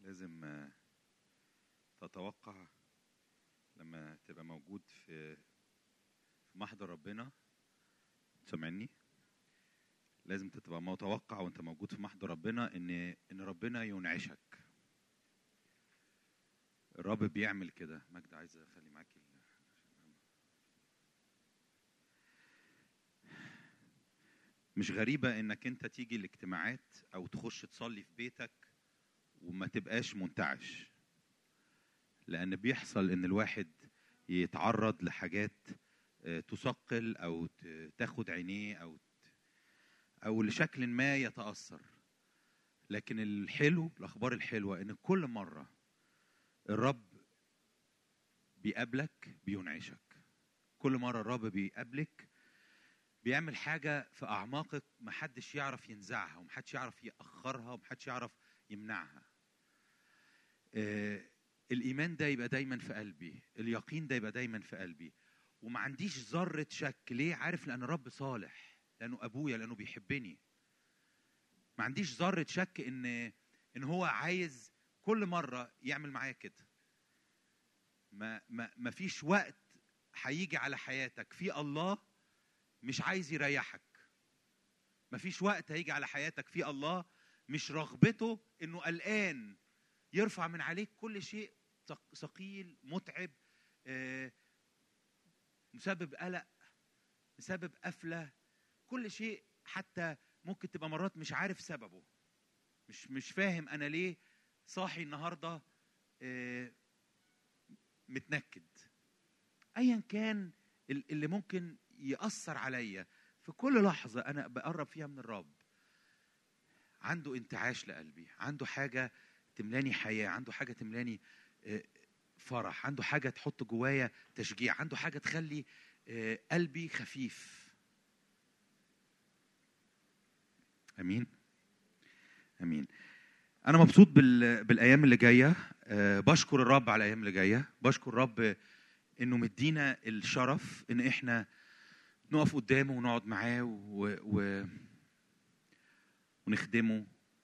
لازم آه، تتوقع لما تبقى موجود في في محضر ربنا سامعني لازم تبقى متوقع وانت موجود في محضر ربنا ان ان ربنا ينعشك الرب بيعمل كده مجد عايز اخلي معاكي ال- مش غريبة انك انت تيجي الاجتماعات او تخش تصلي في بيتك وما تبقاش منتعش لان بيحصل ان الواحد يتعرض لحاجات آه، تثقل او ت- تاخد عينيه او ت- او لشكل ما يتاثر لكن الحلو الاخبار الحلوه ان كل مره الرب بيقابلك بينعشك كل مره الرب بيقابلك بيعمل حاجه في اعماقك محدش يعرف ينزعها ومحدش يعرف ياخرها ومحدش يعرف يمنعها آه، الايمان ده يبقى دايما في قلبي اليقين ده يبقى دايما في قلبي وما عنديش ذره شك ليه عارف لان الرب صالح لانه ابويا لانه بيحبني ما عنديش ذره شك ان ان هو عايز كل مره يعمل معايا كده ما ما ما فيش وقت هيجي على حياتك في الله مش عايز يريحك ما فيش وقت هيجي على حياتك في الله مش رغبته انه قلقان يرفع من عليك كل شيء ثق- ثقيل متعب آه، مسبب قلق مسبب قفله كل شيء حتى ممكن تبقى مرات مش عارف سببه مش مش فاهم انا ليه صاحي النهارده آه، متنكد ايا كان ال- اللي ممكن ياثر عليا في كل لحظه انا بقرب فيها من الرب عنده انتعاش لقلبي عنده حاجه تملاني حياه عنده حاجه تملاني آه، فرح عنده حاجه تحط جوايا تشجيع عنده حاجه تخلي آه، قلبي خفيف امين امين انا مبسوط بال... بالايام اللي جايه أه بشكر الرب على الايام اللي جايه بشكر الرب انه مدينا الشرف ان احنا نقف قدامه ونقعد معاه و... و... ونخدمه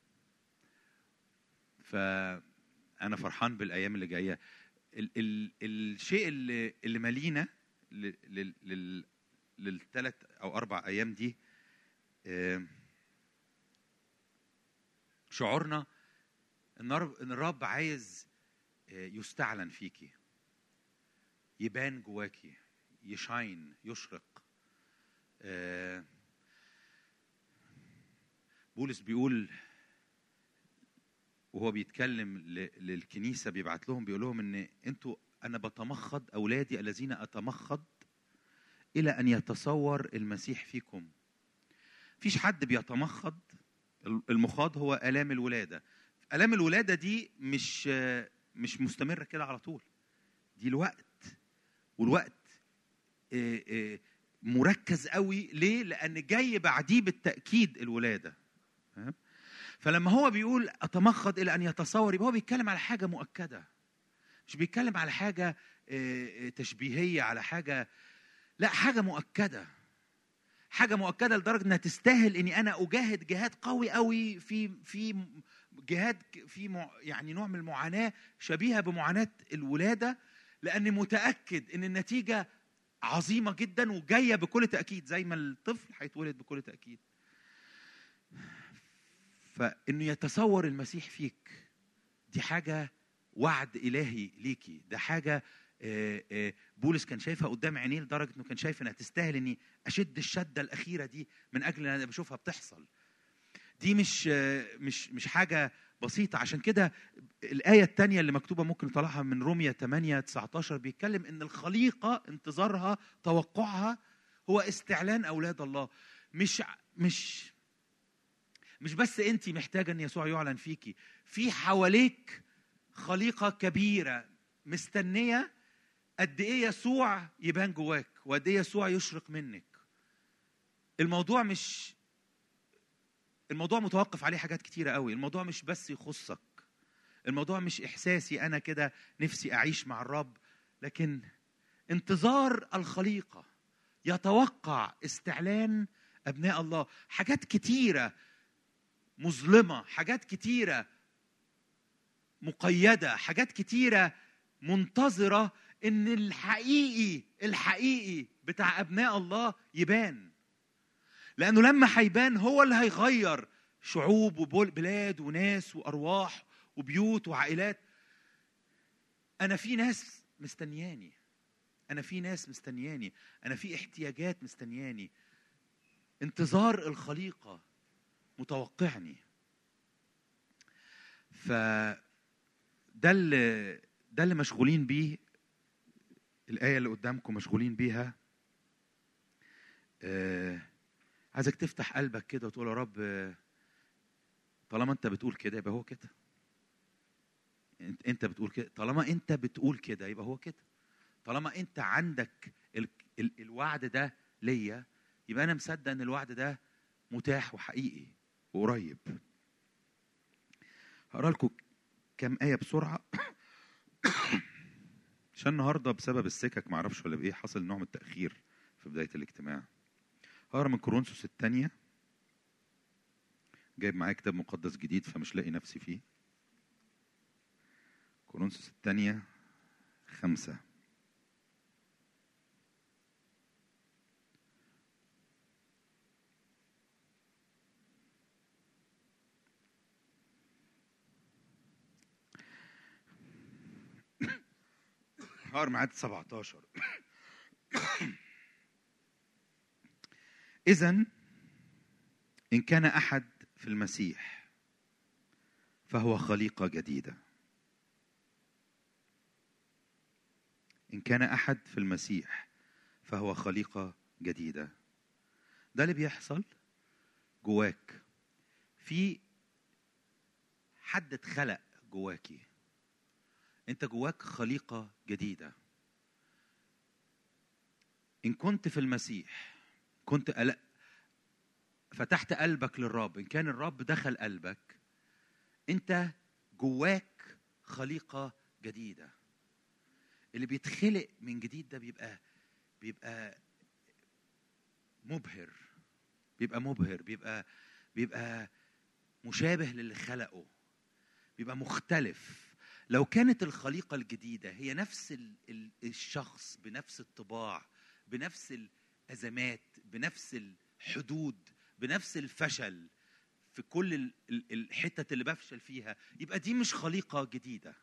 فانا فرحان بالايام اللي جايه ال... ال... الشيء اللي اللي مالينا لل... لل... لل... للثلاث او اربع ايام دي آه، شعورنا ان الرب- إن الرب عايز آه، يستعلن فيكي يبان جواكي يشاين يشرق آه، بولس بيقول وهو بيتكلم ل- للكنيسه بيبعت لهم بيقول لهم ان انتوا انا بتمخض اولادي الذين اتمخض الى ان يتصور المسيح فيكم فيش حد بيتمخض المخاض هو الام الولاده الام الولاده دي مش مش مستمره كده على طول دي الوقت والوقت آه، آه، مركز قوي ليه لان جاي بعديه بالتاكيد الولاده فاهم؟ فلما هو بيقول اتمخض الى ان يتصور يبقى هو بيتكلم على حاجه مؤكده مش بيتكلم على حاجه آه، آه، تشبيهيه على حاجه لا حاجه مؤكده حاجه مؤكده لدرجه انها تستاهل اني انا اجاهد جهاد قوي قوي في في جهاد ك- في مع يعني نوع من المعاناه شبيهه بمعاناه الولاده لاني متاكد ان النتيجه عظيمه جدا وجايه بكل تاكيد زي ما الطفل هيتولد بكل تاكيد فانه يتصور المسيح فيك دي حاجه وعد الهي ليكي ده حاجه آه، آه، بولس كان شايفها قدام عينيه لدرجه انه كان شايف انها تستاهل اني اشد الشده الاخيره دي من اجل ان انا بشوفها بتحصل دي مش آه، مش مش حاجه بسيطه عشان كده الايه الثانيه اللي مكتوبه ممكن نطلعها من روميا 8 19 بيتكلم ان الخليقه انتظارها توقعها هو استعلان اولاد الله مش مش مش بس انت محتاجه ان يسوع يعلن فيكي في حواليك خليقه كبيره مستنيه قد ايه يسوع يبان جواك وقد ايه يسوع يشرق منك الموضوع مش الموضوع متوقف عليه حاجات كتيره قوي الموضوع مش بس يخصك الموضوع مش احساسي انا كده نفسي اعيش مع الرب لكن انتظار الخليقه يتوقع استعلان ابناء الله حاجات كتيره مظلمه حاجات كتيره مقيده حاجات كتيره منتظره ان الحقيقي الحقيقي بتاع ابناء الله يبان لانه لما هيبان هو اللي هيغير شعوب وبلاد وناس وارواح وبيوت وعائلات انا في ناس مستنياني انا في ناس مستنياني انا في احتياجات مستنياني انتظار الخليقه متوقعني ف ده اللي ده اللي مشغولين بيه الآية اللي قدامكم مشغولين بيها آه عايزك تفتح قلبك كده وتقول يا رب طالما انت بتقول كده يبقى هو كده انت بتقول كده طالما انت بتقول كده يبقى هو كده طالما انت عندك ال... ال... الوعد ده ليا يبقى انا مصدق ان الوعد ده متاح وحقيقي وقريب هقرا لكم كام ايه بسرعه عشان النهارده بسبب السكك معرفش ولا بايه حصل نوع من التاخير في بدايه الاجتماع هقرا من كورنثوس الثانيه جايب معايا كتاب مقدس جديد فمش لاقي نفسي فيه كورنثوس الثانيه خمسه هقرا معاد 17 إذا إن كان أحد في المسيح فهو خليقة جديدة إن كان أحد في المسيح فهو خليقة جديدة ده اللي بيحصل جواك في حد اتخلق جواكي انت جواك خليقه جديده ان كنت في المسيح كنت ألا فتحت قلبك للرب ان كان الرب دخل قلبك انت جواك خليقه جديده اللي بيتخلق من جديد ده بيبقى بيبقى مبهر بيبقى مبهر بيبقى بيبقى مشابه للي خلقه بيبقى مختلف لو كانت الخليقة الجديدة هي نفس الشخص بنفس الطباع بنفس الأزمات بنفس الحدود بنفس الفشل في كل الحتت اللي بفشل فيها يبقى دي مش خليقة جديدة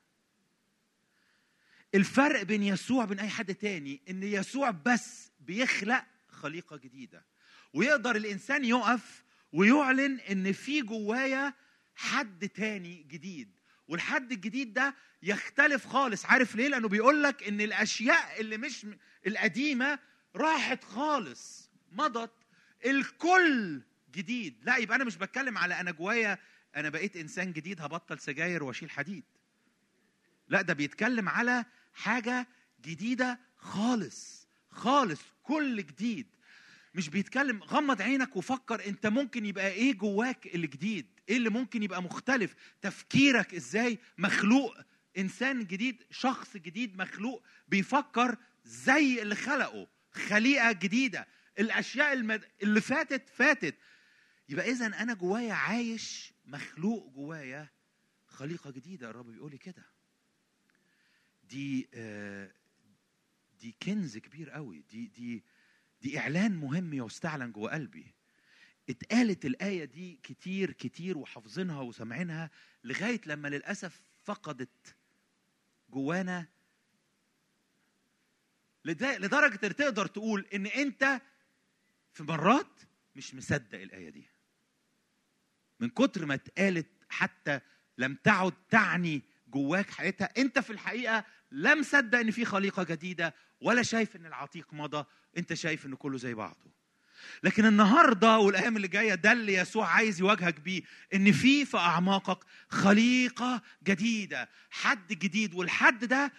الفرق بين يسوع وبين أي حد تاني إن يسوع بس بيخلق خليقة جديدة ويقدر الإنسان يقف ويعلن إن في جوايا حد تاني جديد والحد الجديد ده يختلف خالص عارف ليه لانه بيقول لك ان الاشياء اللي مش القديمه راحت خالص مضت الكل جديد لا يبقى انا مش بتكلم على انا جوايا انا بقيت انسان جديد هبطل سجاير واشيل حديد لا ده بيتكلم على حاجه جديده خالص خالص كل جديد مش بيتكلم غمض عينك وفكر انت ممكن يبقى ايه جواك الجديد ايه اللي ممكن يبقى مختلف تفكيرك ازاي مخلوق انسان جديد شخص جديد مخلوق بيفكر زي اللي خلقه خليقه جديده الاشياء المد... اللي فاتت فاتت يبقى اذا انا جوايا عايش مخلوق جوايا خليقه جديده الرب بيقول لي كده دي آه دي كنز كبير قوي دي دي دي اعلان مهم يستعلن جوه قلبي اتقالت الآية دي كتير كتير وحافظينها وسامعينها لغاية لما للأسف فقدت جوانا لدرجة إن تقدر تقول إن أنت في مرات مش مصدق الآية دي من كتر ما اتقالت حتى لم تعد تعني جواك حياتها انت في الحقيقه لا مصدق ان في خليقه جديده ولا شايف ان العتيق مضى انت شايف ان كله زي بعضه لكن النهارده والايام اللي جايه ده اللي يسوع عايز يواجهك بيه ان في في اعماقك خليقه جديده حد جديد والحد ده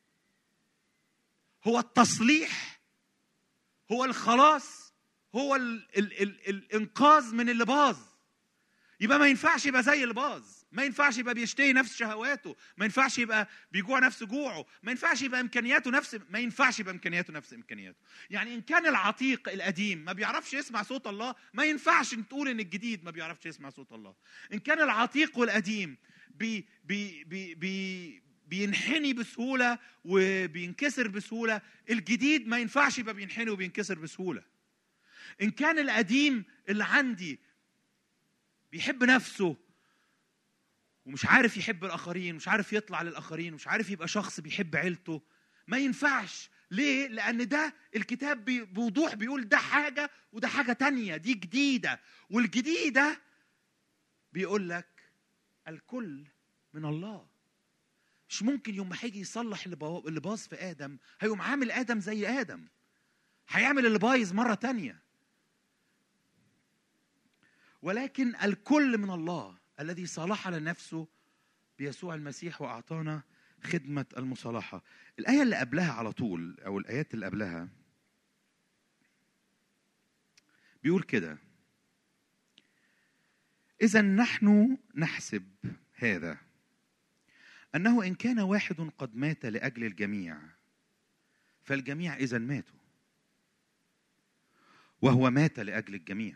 هو التصليح هو الخلاص هو ال ال ال الانقاذ من اللي باظ يبقى ما ينفعش يبقى زي اللي باظ ما ينفعش يبقى بيشتهي نفس شهواته ما ينفعش يبقى بيجوع نفس جوعه ما ينفعش يبقى امكانياته نفس ما ينفعش يبقى امكانياته نفس امكانياته يعني ان كان العتيق القديم ما بيعرفش يسمع صوت الله ما ينفعش تقول ان الجديد ما بيعرفش يسمع صوت الله ان كان العتيق والقديم بي بي بي بي بينحني بسهوله وبينكسر بسهوله الجديد ما ينفعش يبقى بينحني وبينكسر بسهوله ان كان القديم اللي عندي بيحب نفسه ومش عارف يحب الاخرين مش عارف يطلع للاخرين مش عارف يبقى شخص بيحب عيلته ما ينفعش ليه لان ده الكتاب بوضوح بيقول ده حاجه وده حاجه تانية دي جديده والجديده بيقول لك الكل من الله مش ممكن يوم ما هيجي يصلح اللي باظ في ادم هيقوم عامل ادم زي ادم هيعمل اللي بايظ مره تانية ولكن الكل من الله الذي صالح لنفسه بيسوع المسيح واعطانا خدمه المصالحه الايه اللي قبلها على طول او الايات اللي قبلها بيقول كده اذا نحن نحسب هذا انه ان كان واحد قد مات لاجل الجميع فالجميع اذا ماتوا وهو مات لاجل الجميع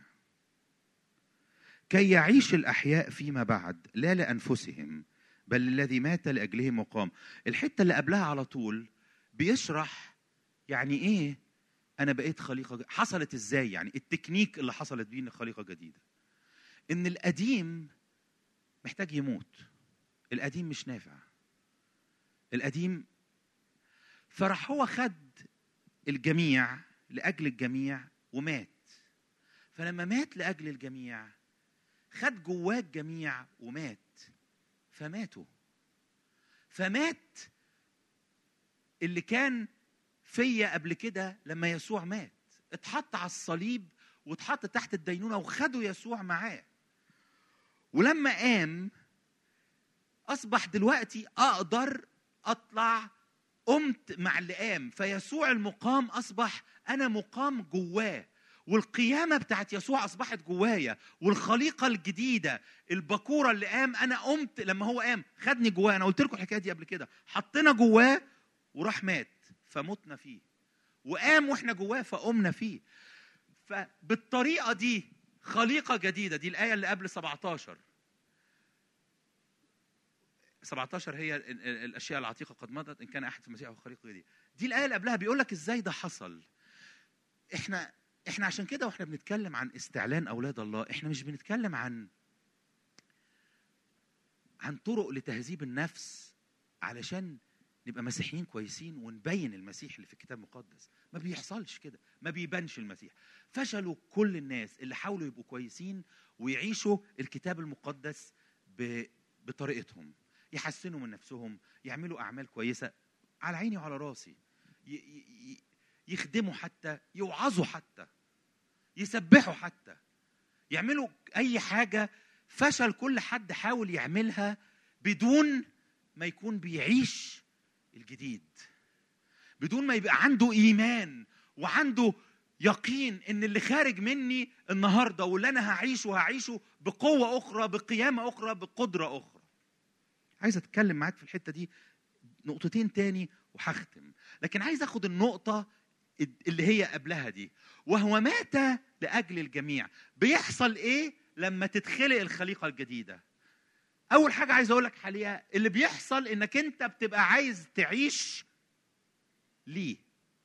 كي يعيش الاحياء فيما بعد لا لانفسهم بل الذي مات لاجلهم وقام الحته اللي قبلها على طول بيشرح يعني ايه انا بقيت خليقه حصلت ازاي يعني التكنيك اللي حصلت بيه خليقه جديده ان القديم محتاج يموت القديم مش نافع القديم فراح هو خد الجميع لاجل الجميع ومات فلما مات لاجل الجميع خد جواه الجميع ومات فماتوا فمات اللي كان فيا قبل كده لما يسوع مات اتحط على الصليب واتحط تحت الدينونة وخدوا يسوع معاه ولما قام أصبح دلوقتي أقدر أطلع قمت مع اللي قام فيسوع المقام أصبح أنا مقام جواه والقيامة بتاعت يسوع أصبحت جوايا والخليقة الجديدة البكورة اللي قام أنا قمت لما هو قام خدني جواه أنا قلت لكم الحكاية دي قبل كده حطينا جواه وراح مات فمتنا فيه وقام واحنا جواه فقمنا فيه فبالطريقة دي خليقة جديدة دي الآية اللي قبل 17 17 هي الأشياء العتيقة قد مضت إن كان أحد في المسيح هو خليقة جديدة دي الآية اللي قبلها بيقول لك إزاي ده حصل إحنا احنا عشان كده واحنا بنتكلم عن استعلان اولاد الله احنا مش بنتكلم عن عن طرق لتهذيب النفس علشان نبقى مسيحيين كويسين ونبين المسيح اللي في الكتاب المقدس ما بيحصلش كده ما بيبانش المسيح فشلوا كل الناس اللي حاولوا يبقوا كويسين ويعيشوا الكتاب المقدس بطريقتهم يحسنوا من نفسهم يعملوا اعمال كويسه على عيني وعلى راسي يخدموا حتى يوعظوا حتى يسبحوا حتى يعملوا اي حاجه فشل كل حد حاول يعملها بدون ما يكون بيعيش الجديد بدون ما يبقى عنده ايمان وعنده يقين ان اللي خارج مني النهارده واللي انا هعيشه هعيشه بقوه اخرى بقيامه اخرى بقدره اخرى عايز اتكلم معاك في الحته دي نقطتين تاني وهختم لكن عايز اخد النقطه اللي هي قبلها دي وهو مات لاجل الجميع بيحصل ايه لما تتخلق الخليقه الجديده اول حاجه عايز اقول لك حاليا اللي بيحصل انك انت بتبقى عايز تعيش ليه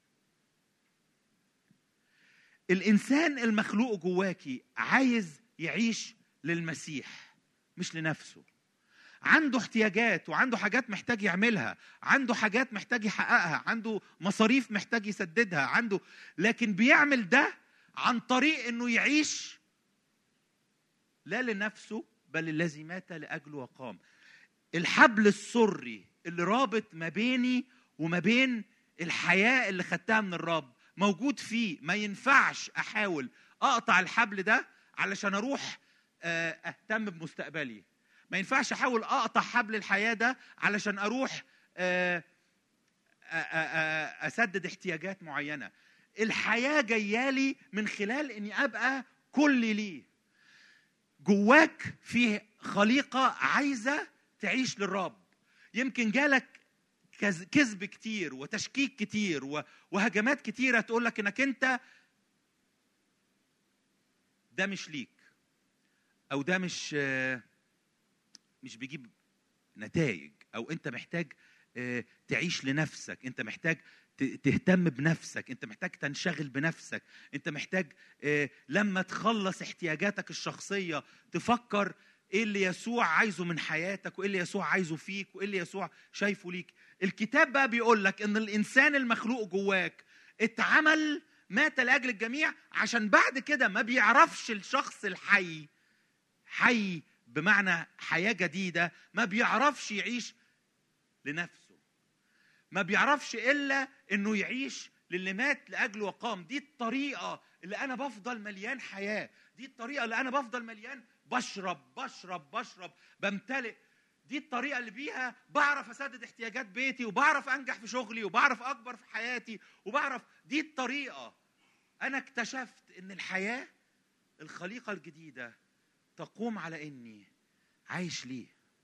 الانسان المخلوق جواكي عايز يعيش للمسيح مش لنفسه عنده احتياجات وعنده حاجات محتاج يعملها عنده حاجات محتاج يحققها عنده مصاريف محتاج يسددها عنده لكن بيعمل ده عن طريق انه يعيش لا لنفسه بل الذي مات لاجله وقام الحبل السري اللي رابط ما بيني وما بين الحياه اللي خدتها من الرب موجود فيه ما ينفعش احاول اقطع الحبل ده علشان اروح اهتم بمستقبلي ما ينفعش احاول اقطع حبل الحياه ده علشان اروح اسدد احتياجات معينه الحياه جايالي من خلال اني ابقى كل ليه جواك في خليقه عايزه تعيش للرب يمكن جالك كذب كتير وتشكيك كتير وهجمات كتيره تقول لك انك انت ده مش ليك او ده مش مش بيجيب نتائج او انت محتاج آه، تعيش لنفسك انت محتاج ت- تهتم بنفسك انت محتاج تنشغل بنفسك انت محتاج آه، لما تخلص احتياجاتك الشخصيه تفكر ايه اللي يسوع عايزه من حياتك وايه اللي يسوع عايزه فيك وايه اللي يسوع شايفه ليك الكتاب بقى بيقول لك ان الانسان المخلوق جواك اتعمل مات لاجل الجميع عشان بعد كده ما بيعرفش الشخص الحي حي بمعنى حياه جديده ما بيعرفش يعيش لنفسه ما بيعرفش الا انه يعيش للي مات لاجله وقام دي الطريقه اللي انا بفضل مليان حياه دي الطريقه اللي انا بفضل مليان بشرب بشرب بشرب بمتلئ دي الطريقه اللي بيها بعرف اسدد احتياجات بيتي وبعرف انجح في شغلي وبعرف اكبر في حياتي وبعرف دي الطريقه انا اكتشفت ان الحياه الخليقه الجديده تقوم على اني عايش ليه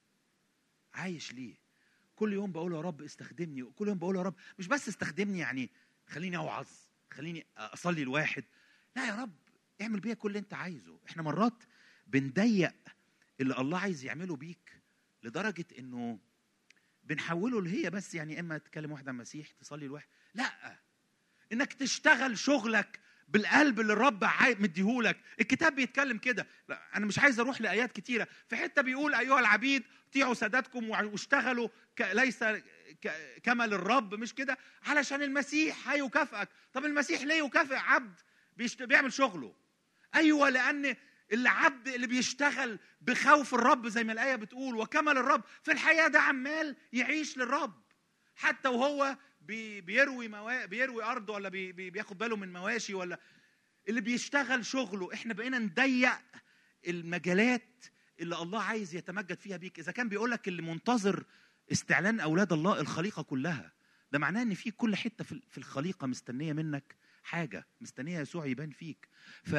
عايش ليه كل يوم بقول يا رب استخدمني كل يوم بقول يا رب مش بس استخدمني يعني خليني اوعظ خليني اصلي الواحد لا يا رب اعمل بيا كل اللي انت عايزه احنا مرات بنضيق اللي الله عايز يعمله بيك لدرجه انه بنحوله اللي هي بس يعني اما تكلم واحد عن المسيح تصلي الواحد لا انك تشتغل شغلك بالقلب اللي الرب عاي- مديهولك الكتاب بيتكلم كده لا انا مش عايز اروح لايات كتيره في حته بيقول ايها العبيد طيعوا ساداتكم وع- واشتغلوا ك... ليس ك... كما للرب مش كده علشان المسيح هيكافئك طب المسيح ليه يكافئ عبد بيشت... بيعمل شغله ايوه لان العبد اللي بيشتغل بخوف الرب زي ما الايه بتقول وكما للرب في الحياه ده عمال يعيش للرب حتى وهو بي... بيروي موا... بيروي ارضه ولا بي... بي... بياخد باله من مواشي ولا اللي بيشتغل شغله احنا بقينا نضيق المجالات اللي الله عايز يتمجد فيها بيك اذا كان بيقول لك اللي منتظر استعلان اولاد الله الخليقه كلها ده معناه ان في كل حته في في الخليقه مستنيه منك حاجه مستنيه يسوع يبان فيك ف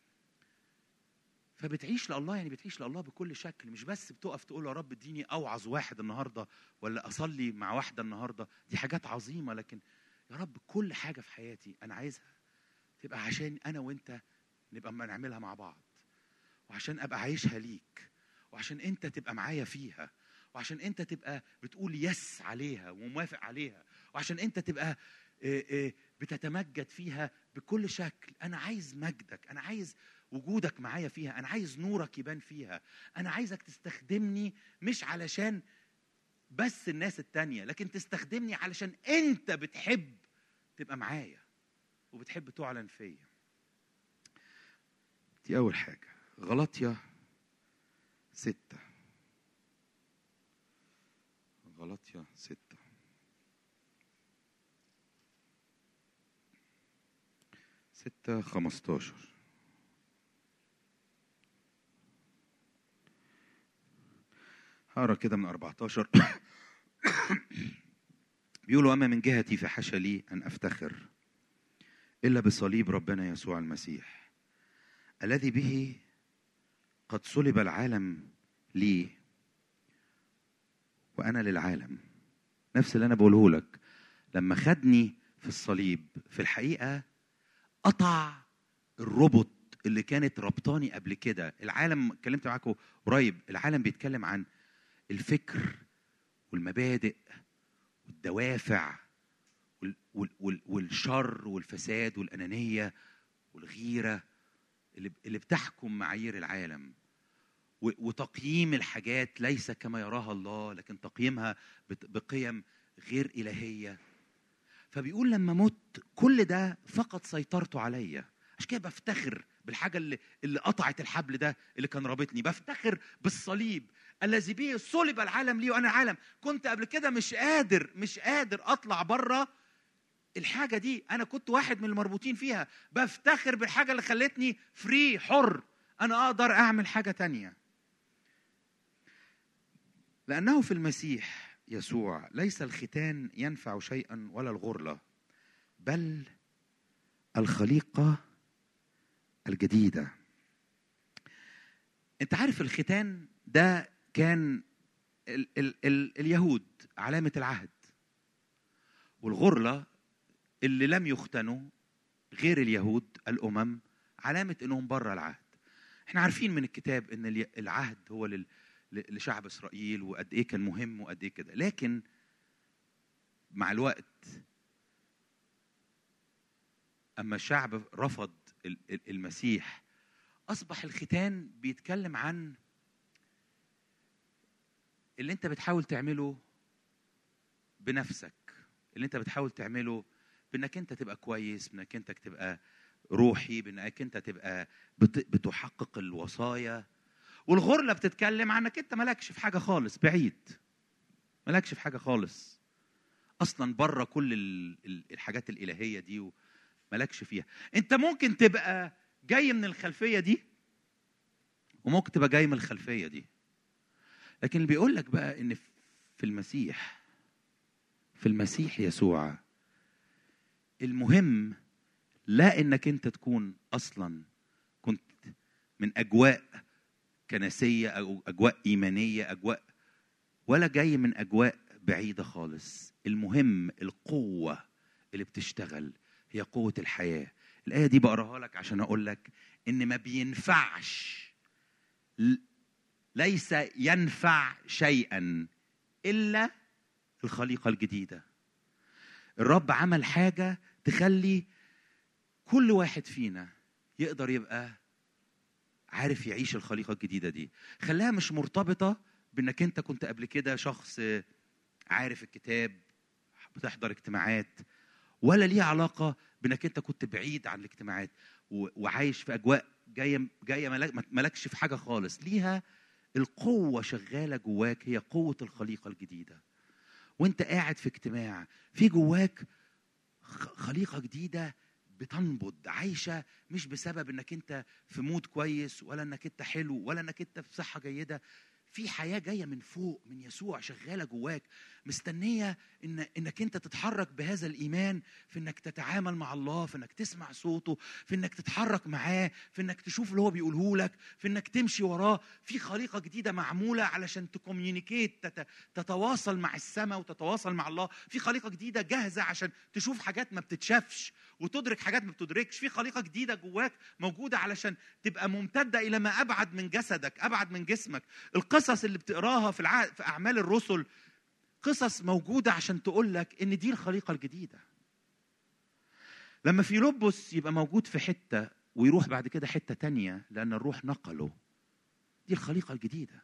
فبتعيش لله يعني بتعيش لله بكل شكل مش بس بتقف تقول يا رب اديني اوعظ واحد النهارده ولا اصلي مع واحده النهارده دي حاجات عظيمه لكن يا رب كل حاجه في حياتي انا عايزها تبقى عشان انا وانت نبقى ما نعملها مع بعض وعشان ابقى عايشها ليك وعشان انت تبقى معايا فيها وعشان انت تبقى بتقول يس عليها وموافق عليها وعشان انت تبقى آه، آه، بتتمجد فيها بكل شكل انا عايز مجدك انا عايز وجودك معايا فيها انا عايز نورك يبان فيها انا عايزك تستخدمني مش علشان بس الناس التانية لكن تستخدمني علشان انت بتحب تبقى معايا وبتحب تعلن فيا دي اول حاجة غلطية ستة غلطية ستة ستة خمستاشر هقرا كده من 14 بيقولوا اما من جهتي فحاشا لي ان افتخر الا بصليب ربنا يسوع المسيح الذي به قد صلب العالم لي وانا للعالم نفس اللي انا بقوله لك لما خدني في الصليب في الحقيقه قطع الروبوت اللي كانت ربطاني قبل كده العالم اتكلمت معاكم قريب العالم بيتكلم عن الفكر والمبادئ والدوافع وال وال وال والشر والفساد والأنانية والغيرة اللي اللي بتحكم معايير العالم و- وتقييم الحاجات ليس كما يراها الله لكن تقييمها بت- بقيم غير إلهية فبيقول لما مت كل ده فقط سيطرته عليا عشان كده بفتخر بالحاجة اللي اللي قطعت الحبل ده اللي كان رابطني بفتخر بالصليب الذي به صلب العالم لي وانا العالم كنت قبل كده مش قادر مش قادر اطلع بره الحاجه دي انا كنت واحد من المربوطين فيها بفتخر بالحاجه اللي خلتني فري حر انا اقدر اعمل حاجه تانية لانه في المسيح يسوع ليس الختان ينفع شيئا ولا الغرله بل الخليقه الجديده انت عارف الختان ده كان ال ال ال اليهود علامة العهد والغرلة اللي لم يختنوا غير اليهود الأمم علامة إنهم بره العهد احنا عارفين من الكتاب إن الي- العهد هو لل ل- لشعب اسرائيل وقد ايه كان مهم وقد ايه كده لكن مع الوقت اما الشعب رفض ال- ال- المسيح اصبح الختان بيتكلم عن اللي انت بتحاول تعمله بنفسك اللي انت بتحاول تعمله بانك انت تبقى كويس بانك انت تبقى روحي بانك انت تبقى بت- بتحقق الوصايا والغرله بتتكلم عنك انت مالكش في حاجه خالص بعيد مالكش في حاجه خالص اصلا بره كل ال- ال- الحاجات الالهيه دي مالكش فيها انت ممكن تبقى جاي من الخلفيه دي وممكن تبقى جاي من الخلفيه دي لكن اللي بيقول لك بقى ان في المسيح في المسيح يسوع المهم لا انك انت تكون اصلا كنت من اجواء كنسيه او اجواء ايمانيه اجواء ولا جاي من اجواء بعيده خالص المهم القوه اللي بتشتغل هي قوه الحياه الايه دي بقراها لك عشان اقول لك ان ما بينفعش ل- ليس ينفع شيئا الا الخليقه الجديده الرب عمل حاجه تخلي كل واحد فينا يقدر يبقى عارف يعيش الخليقه الجديده دي خلاها مش مرتبطه بانك انت كنت قبل كده شخص عارف الكتاب بتحضر اجتماعات ولا ليها علاقه بانك انت كنت بعيد عن الاجتماعات و- وعايش في اجواء جايه جايه ملك- مالكش في حاجه خالص ليها القوه شغاله جواك هي قوه الخليقه الجديده وانت قاعد في اجتماع في جواك خ- خليقه جديده بتنبض عايشه مش بسبب انك انت في مود كويس ولا انك انت حلو ولا انك انت في صحه جيده في حياه جايه من فوق من يسوع شغاله جواك مستنيه ان انك انت تتحرك بهذا الايمان في انك تتعامل مع الله في انك تسمع صوته في انك تتحرك معاه في انك تشوف اللي هو بيقوله لك في انك تمشي وراه في خليقه جديده معموله علشان تكوميونيكيت تت... تتواصل مع السماء وتتواصل مع الله في خليقه جديده جاهزه عشان تشوف حاجات ما بتتشافش وتدرك حاجات ما بتدركش في خليقه جديده جواك موجوده علشان تبقى ممتده الى ما ابعد من جسدك ابعد من جسمك القصص اللي بتقراها في الع... في اعمال الرسل قصص موجوده عشان تقول لك ان دي الخليقه الجديده لما فيلبس يبقى موجود في حته ويروح بعد كده حته تانية لان الروح نقله دي الخليقه الجديده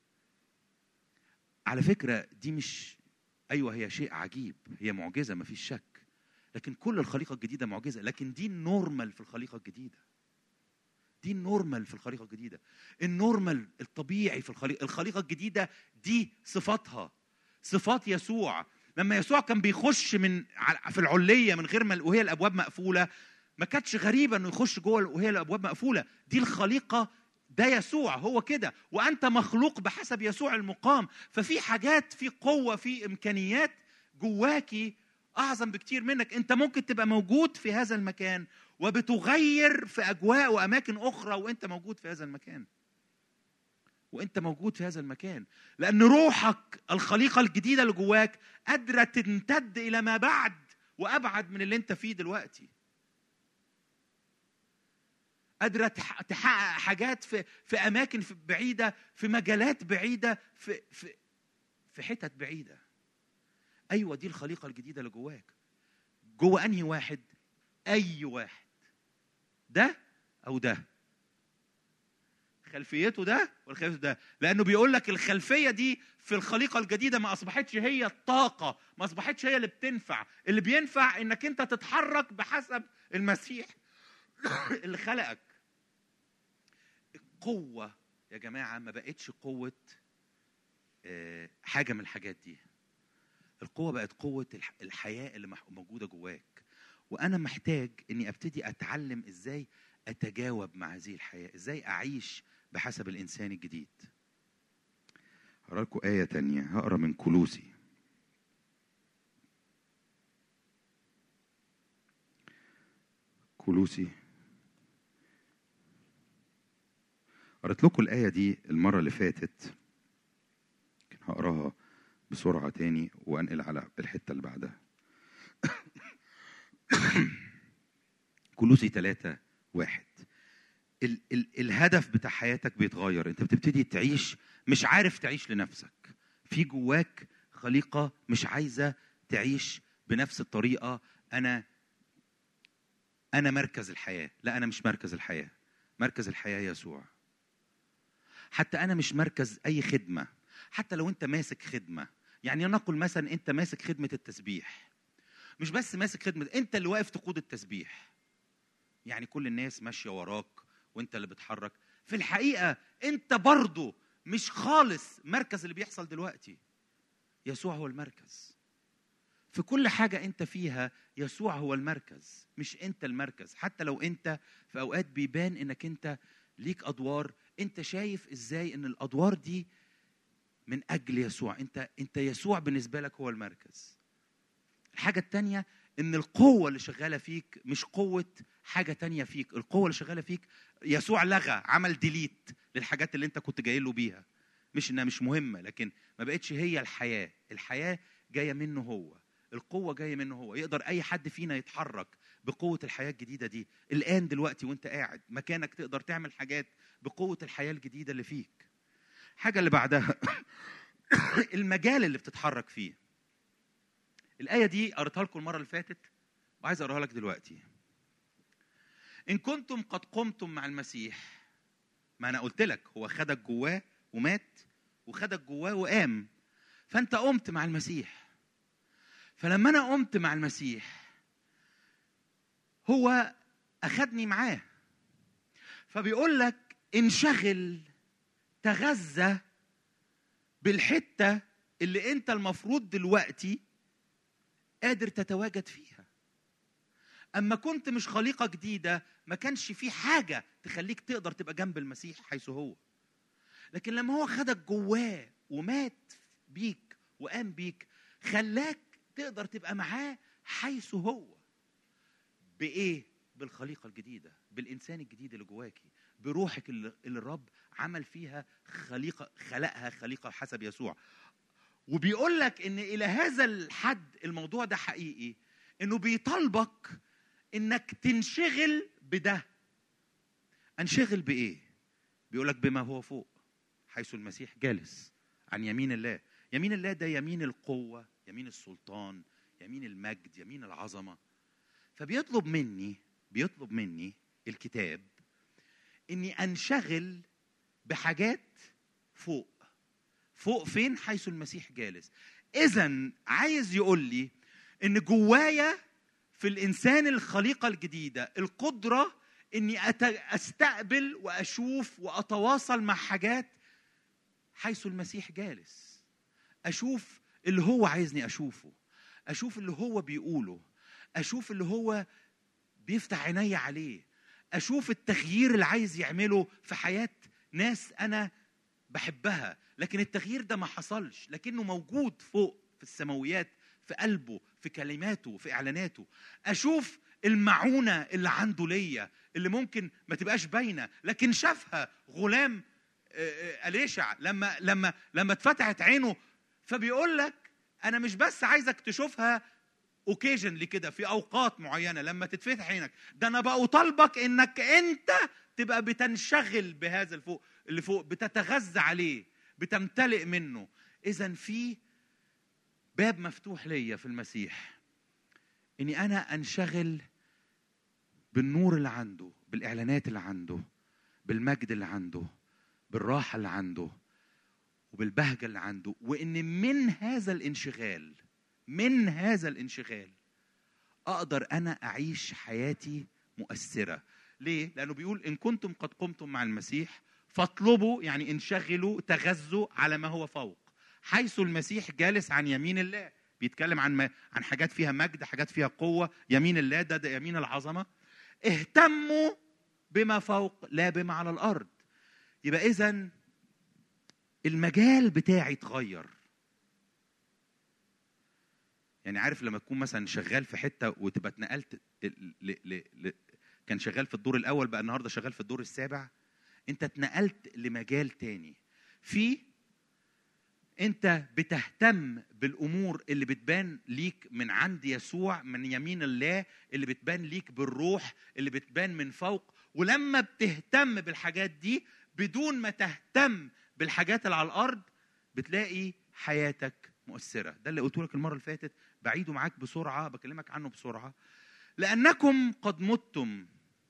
على فكره دي مش ايوه هي شيء عجيب هي معجزه ما فيش شك لكن كل الخليقه الجديده معجزه لكن دي النورمال في الخليقه الجديده دي النورمال في الخليقه الجديده النورمال الطبيعي في الخليقه الخليقه الجديده دي صفاتها صفات يسوع لما يسوع كان بيخش من ع- في العليه من غير ما وهي الابواب مقفوله ما كانتش غريبه انه يخش جوه وهي الابواب مقفوله دي الخليقه ده يسوع هو كده وانت مخلوق بحسب يسوع المقام ففي حاجات في قوه في امكانيات جواكي اعظم بكتير منك انت ممكن تبقى موجود في هذا المكان وبتغير في اجواء واماكن اخرى وانت موجود في هذا المكان وانت موجود في هذا المكان لان روحك الخليقه الجديده اللي جواك قادره تمتد الى ما بعد وابعد من اللي انت فيه دلوقتي قادره تح- تحقق حاجات في في اماكن في- بعيده في مجالات بعيده في في في حتت بعيده ايوه دي الخليقه الجديده اللي جواك جوه انهي واحد اي واحد ده او ده خلفيته ده والخلفيته ده لانه بيقول لك الخلفيه دي في الخليقه الجديده ما اصبحتش هي الطاقه ما اصبحتش هي اللي بتنفع اللي بينفع انك انت تتحرك بحسب المسيح اللي خلقك القوه يا جماعه ما بقتش قوه آه، حاجه من الحاجات دي القوه بقت قوه الح- الحياه اللي مح- موجوده جواك وانا محتاج اني ابتدي اتعلم ازاي اتجاوب مع هذه الحياه ازاي اعيش بحسب الانسان الجديد هقرا لكم ايه تانية هقرا من كلوسي كلوسي قرأت لكم الآية دي المرة اللي فاتت لكن هقراها بسرعة تاني وأنقل على الحتة اللي بعدها كلوسي ثلاثة واحد ال ال الهدف بتاع حياتك بيتغير انت بتبتدي تعيش مش عارف تعيش لنفسك في جواك خليقه مش عايزه تعيش بنفس الطريقه انا انا مركز الحياه لا انا مش مركز الحياه مركز الحياه يسوع حتى انا مش مركز اي خدمه حتى لو انت ماسك خدمه يعني نقول مثلا انت ماسك خدمه التسبيح مش بس ماسك خدمه انت اللي واقف تقود التسبيح يعني كل الناس ماشيه وراك وانت اللي بتحرك في الحقيقه انت برضه مش خالص مركز اللي بيحصل دلوقتي يسوع هو المركز في كل حاجة أنت فيها يسوع هو المركز مش أنت المركز حتى لو أنت في أوقات بيبان إنك أنت ليك أدوار أنت شايف إزاي إن الأدوار دي من أجل يسوع أنت أنت يسوع بالنسبة لك هو المركز الحاجة التانية إن القوة اللي شغالة فيك مش قوة حاجة تانية فيك القوة اللي شغالة فيك يسوع لغى عمل ديليت للحاجات اللي أنت كنت جاي له بيها مش إنها مش مهمة لكن ما بقتش هي الحياة الحياة جاية منه هو القوة جاية منه هو يقدر أي حد فينا يتحرك بقوة الحياة الجديدة دي الآن دلوقتي وانت قاعد مكانك تقدر تعمل حاجات بقوة الحياة الجديدة اللي فيك الحاجة اللي بعدها المجال اللي بتتحرك فيه الآية دي قريتها لكم المرة اللي فاتت وعايز أقراها لك دلوقتي إن كنتم قد قمتم مع المسيح ما أنا قلت لك هو خدك جواه ومات وخدك جواه وقام فأنت قمت مع المسيح فلما أنا قمت مع المسيح هو أخدني معاه فبيقول لك انشغل تغذى بالحتة اللي أنت المفروض دلوقتي قادر تتواجد فيها اما كنت مش خليقه جديده ما كانش في حاجه تخليك تقدر تبقى جنب المسيح حيث هو لكن لما هو خدك جواه ومات بيك وقام بيك خلاك تقدر تبقى معاه حيث هو بايه بالخليقه الجديده بالانسان الجديد اللي جواكي بروحك اللي اللي الرب عمل فيها خليقه خلقها خليقه حسب يسوع وبيقول لك ان الى هذا الحد الموضوع ده حقيقي انه بيطالبك انك تنشغل بده انشغل بايه بيقول لك بما هو فوق حيث المسيح جالس عن يمين الله يمين الله ده يمين القوه يمين السلطان يمين المجد يمين العظمه فبيطلب مني بيطلب مني الكتاب اني انشغل بحاجات فوق فوق فين حيث المسيح جالس اذا عايز يقول لي ان جوايا في الانسان الخليقه الجديده القدره اني أت- استقبل واشوف واتواصل مع حاجات حيث المسيح جالس اشوف اللي هو عايزني اشوفه اشوف اللي هو بيقوله اشوف اللي هو بيفتح عيني عليه اشوف التغيير اللي عايز يعمله في حياه ناس انا بحبها لكن التغيير ده ما حصلش لكنه موجود فوق في السماويات في قلبه في كلماته في اعلاناته اشوف المعونه اللي عنده ليا اللي ممكن ما تبقاش باينه لكن شافها غلام آه، آه، اليشع لما لما لما اتفتحت عينه فبيقول لك انا مش بس عايزك تشوفها اوكيجنلي كده في اوقات معينه لما تتفتح عينك ده انا بقى اطالبك انك انت تبقى بتنشغل بهذا الفوق اللي فوق بتتغذى عليه بتمتلئ منه اذا في باب مفتوح ليا في المسيح اني انا انشغل بالنور اللي عنده بالاعلانات اللي عنده بالمجد اللي عنده بالراحه اللي عنده وبالبهجه اللي عنده وان من هذا الانشغال من هذا الانشغال اقدر انا اعيش حياتي مؤثره ليه لانه بيقول ان كنتم قد قمتم مع المسيح فاطلبوا يعني انشغلوا تغذوا على ما هو فوق حيث المسيح جالس عن يمين الله بيتكلم عن ما عن حاجات فيها مجد حاجات فيها قوه يمين الله ده, ده يمين العظمه اهتموا بما فوق لا بما على الارض يبقى اذا المجال بتاعي اتغير يعني عارف لما تكون مثلا شغال في حته وتبقى اتنقلت ل... ل... ل... كان شغال في الدور الاول بقى النهارده شغال في الدور السابع انت اتنقلت لمجال تاني في انت بتهتم بالامور اللي بتبان ليك من عند يسوع من يمين الله اللي بتبان ليك بالروح اللي بتبان من فوق ولما بتهتم بالحاجات دي بدون ما تهتم بالحاجات اللي على الارض بتلاقي حياتك مؤثره ده اللي قلت لك المره اللي فاتت بعيده معاك بسرعه بكلمك عنه بسرعه لانكم قد متم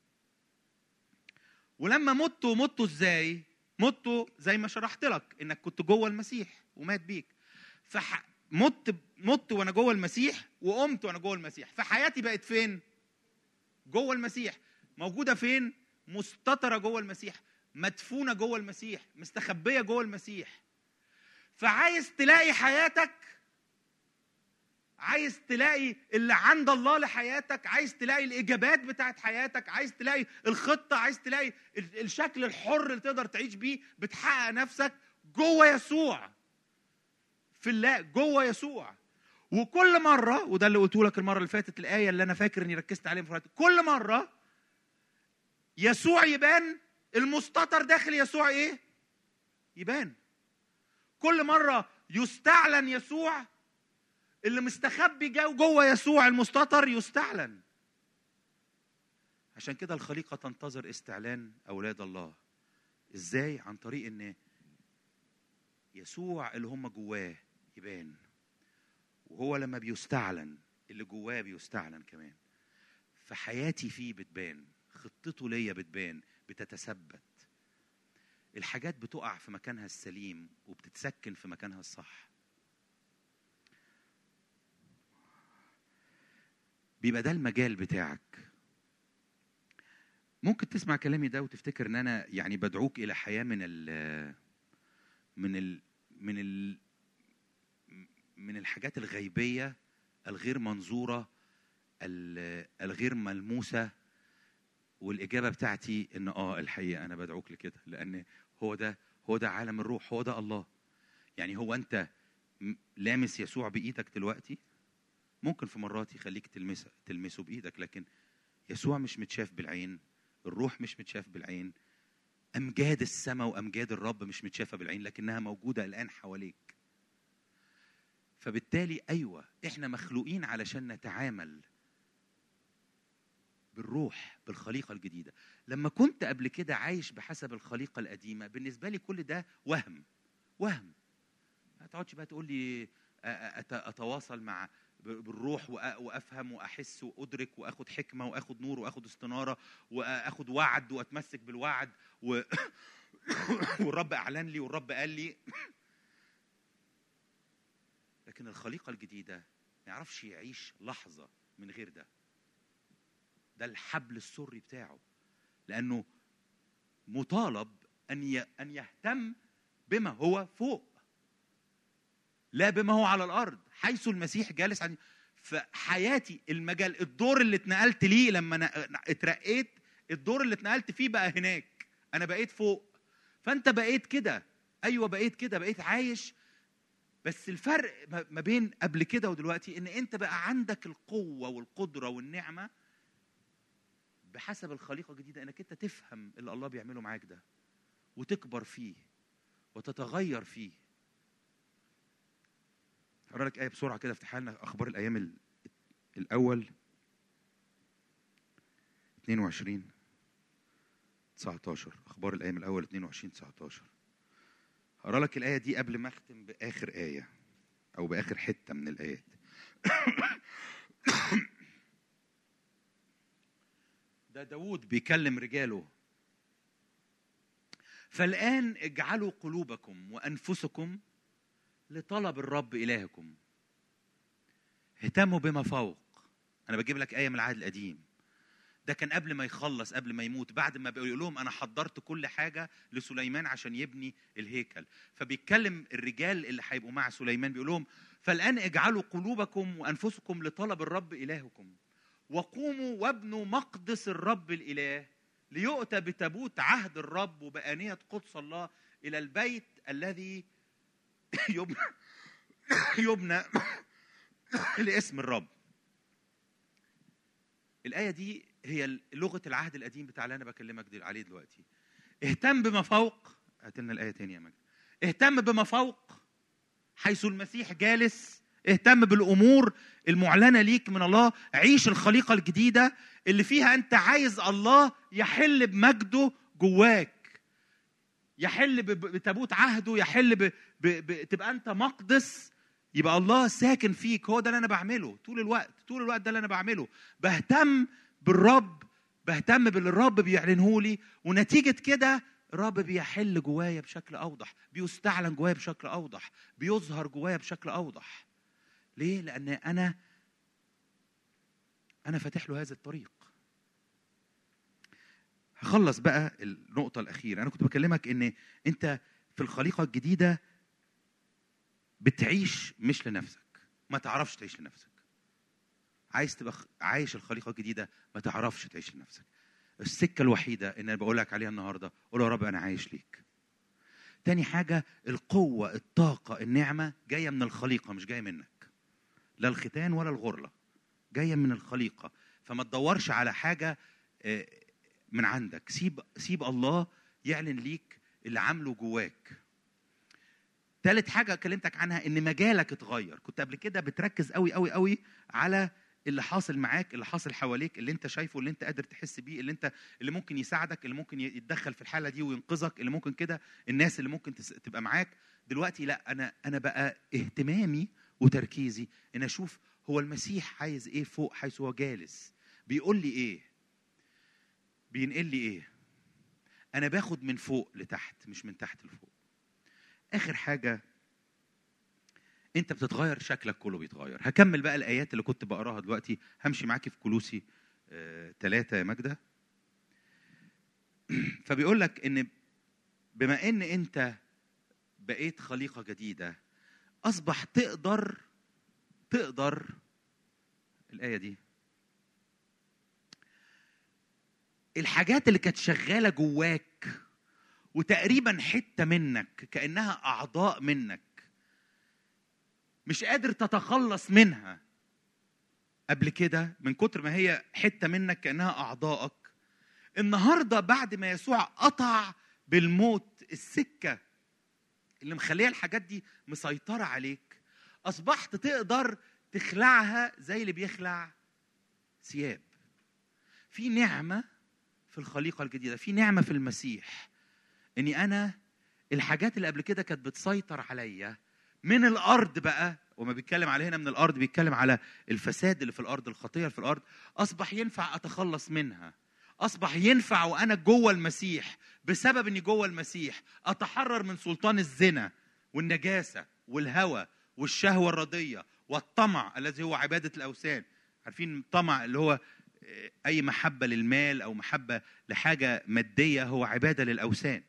ولما متوا متوا ازاي متوا زي ما شرحت لك انك كنت جوه المسيح ومات بيك فح... مت مت وانا جوه المسيح وقمت وانا جوه المسيح فحياتي بقت فين جوه المسيح موجوده فين مستتره جوه المسيح مدفونه جوه المسيح مستخبيه جوه المسيح فعايز تلاقي حياتك عايز تلاقي اللي عند الله لحياتك عايز تلاقي الاجابات بتاعت حياتك عايز تلاقي الخطه عايز تلاقي الشكل الحر اللي تقدر تعيش بيه بتحقق نفسك جوه يسوع في الله جوه يسوع وكل مره وده اللي قلته لك المره اللي فاتت الايه اللي انا فاكر اني ركزت عليها في كل مره يسوع يبان المستتر داخل يسوع ايه يبان كل مره يستعلن يسوع اللي مستخبي جوه يسوع المستتر يستعلن عشان كده الخليقه تنتظر استعلان اولاد الله ازاي عن طريق ان يسوع اللي هم جواه يبان وهو لما بيستعلن اللي جواه بيستعلن كمان فحياتي فيه بتبان خطته ليا بتبان بتتثبت الحاجات بتقع في مكانها السليم وبتتسكن في مكانها الصح بيبقى ده المجال بتاعك ممكن تسمع كلامي ده وتفتكر ان انا يعني بدعوك الى حياه من ال من ال من ال من الحاجات الغيبيه الغير منظوره الغير ملموسه والاجابه بتاعتي ان اه الحقيقه انا بدعوك لكده لان هو ده هو ده عالم الروح هو ده الله يعني هو انت لامس يسوع بايدك دلوقتي ممكن في مرات يخليك تلمسه تلمسه بايدك لكن يسوع مش متشاف بالعين الروح مش متشاف بالعين امجاد السماء وامجاد الرب مش متشافه بالعين لكنها موجوده الان حواليك فبالتالي ايوه احنا مخلوقين علشان نتعامل بالروح بالخليقه الجديده لما كنت قبل كده عايش بحسب الخليقه القديمه بالنسبه لي كل ده وهم وهم ما تقعدش بقى تقول لي اتواصل مع بالروح وافهم واحس وادرك واخد حكمه واخد نور واخد استناره واخد وعد واتمسك بالوعد و... والرب اعلن لي والرب قال لي لكن الخليقه الجديده ما يعرفش يعيش لحظه من غير ده ده الحبل السري بتاعه لانه مطالب ان ان يهتم بما هو فوق لا بما هو على الارض حيث المسيح جالس عن فحياتي المجال الدور اللي اتنقلت ليه لما أنا اترقيت الدور اللي اتنقلت فيه بقى هناك انا بقيت فوق فانت بقيت كده ايوه بقيت كده بقيت عايش بس الفرق ما بين قبل كده ودلوقتي ان انت بقى عندك القوه والقدره والنعمه بحسب الخليقه الجديده انك انت تفهم اللي الله بيعمله معاك ده وتكبر فيه وتتغير فيه هقرا لك ايه بسرعه كده افتح لنا اخبار الايام الاول 22 19 اخبار الايام الاول 22 19 هقرا لك الايه دي قبل ما اختم باخر ايه او باخر حته من الايات ده داود بيكلم رجاله فالآن اجعلوا قلوبكم وأنفسكم لطلب الرب إلهكم اهتموا بما فوق أنا بجيب لك آية من العهد القديم ده كان قبل ما يخلص قبل ما يموت بعد ما بيقول لهم انا حضرت كل حاجه لسليمان عشان يبني الهيكل فبيتكلم الرجال اللي هيبقوا مع سليمان بيقول لهم فالان اجعلوا قلوبكم وانفسكم لطلب الرب الهكم وقوموا وابنوا مقدس الرب الاله ليؤتى بتابوت عهد الرب وبآنية قدس الله إلى البيت الذي يبنى يبنى لاسم الرب الآية دي هي لغة العهد القديم بتاع اللي أنا بكلمك عليه دلوقتي اهتم بما فوق هات لنا الآية تانية يا مجد اهتم بما فوق حيث المسيح جالس اهتم بالامور المعلنه ليك من الله عيش الخليقه الجديده اللي فيها انت عايز الله يحل بمجده جواك يحل ب- ب- بتابوت عهده يحل ب... ب... ب... تبقى انت مقدس يبقى الله ساكن فيك هو ده اللي انا بعمله طول الوقت طول الوقت ده اللي انا بعمله بهتم بالرب بهتم باللي الرب بيعلنه لي ونتيجه كده الرب بيحل جوايا بشكل اوضح بيستعلن جوايا بشكل اوضح بيظهر جوايا بشكل اوضح ليه لان انا انا فاتح له هذا الطريق هخلص بقى النقطة الأخيرة أنا كنت بكلمك إن أنت في الخليقة الجديدة بتعيش مش لنفسك ما تعرفش تعيش لنفسك عايز تبقى خ- عايش الخليقة الجديدة ما تعرفش تعيش لنفسك السكة الوحيدة إن أنا بقول لك عليها النهاردة قول يا رب أنا عايش ليك تاني حاجة القوة الطاقة النعمة جاية من الخليقة مش جاية منك لا الختان ولا الغرلة جاية من الخليقة فما تدورش على حاجة آه، من عندك سيب سيب الله يعلن ليك اللي عامله جواك تالت حاجة كلمتك عنها ان مجالك اتغير كنت قبل كده بتركز قوي قوي قوي على اللي حاصل معاك اللي حاصل حواليك اللي انت شايفه اللي انت قادر تحس بيه اللي انت اللي ممكن يساعدك اللي ممكن يتدخل في الحالة دي وينقذك اللي ممكن كده الناس اللي ممكن تس- تبقى معاك دلوقتي لا انا انا بقى اهتمامي وتركيزي ان اشوف هو المسيح عايز ايه فوق حيث هو جالس بيقول لي ايه بينقل لي ايه انا باخد من فوق لتحت مش من تحت لفوق اخر حاجه انت بتتغير شكلك كله بيتغير هكمل بقى الايات اللي كنت بقراها دلوقتي همشي معاكي في كلوسي ثلاثة يا ماجدة فبيقول لك ان بما ان انت بقيت خليقة جديدة اصبح تقدر تقدر الآية دي الحاجات اللي كانت شغالة جواك وتقريبا حتة منك كأنها أعضاء منك مش قادر تتخلص منها قبل كده من كتر ما هي حتة منك كأنها أعضائك النهاردة بعد ما يسوع قطع بالموت السكة اللي مخليه الحاجات دي مسيطرة عليك أصبحت تقدر تخلعها زي اللي بيخلع ثياب في نعمة في الخليقة الجديدة في نعمة في المسيح اني انا الحاجات اللي قبل كده كانت بتسيطر عليا من الارض بقى وما بيتكلم على هنا من الارض بيتكلم على الفساد اللي في الارض الخطيه اللي في الارض اصبح ينفع اتخلص منها اصبح ينفع وانا جوه المسيح بسبب اني جوه المسيح اتحرر من سلطان الزنا والنجاسه والهوى والشهوه الرديه والطمع الذي هو عباده الاوثان عارفين الطمع اللي هو اي محبه للمال او محبه لحاجه ماديه هو عباده للاوثان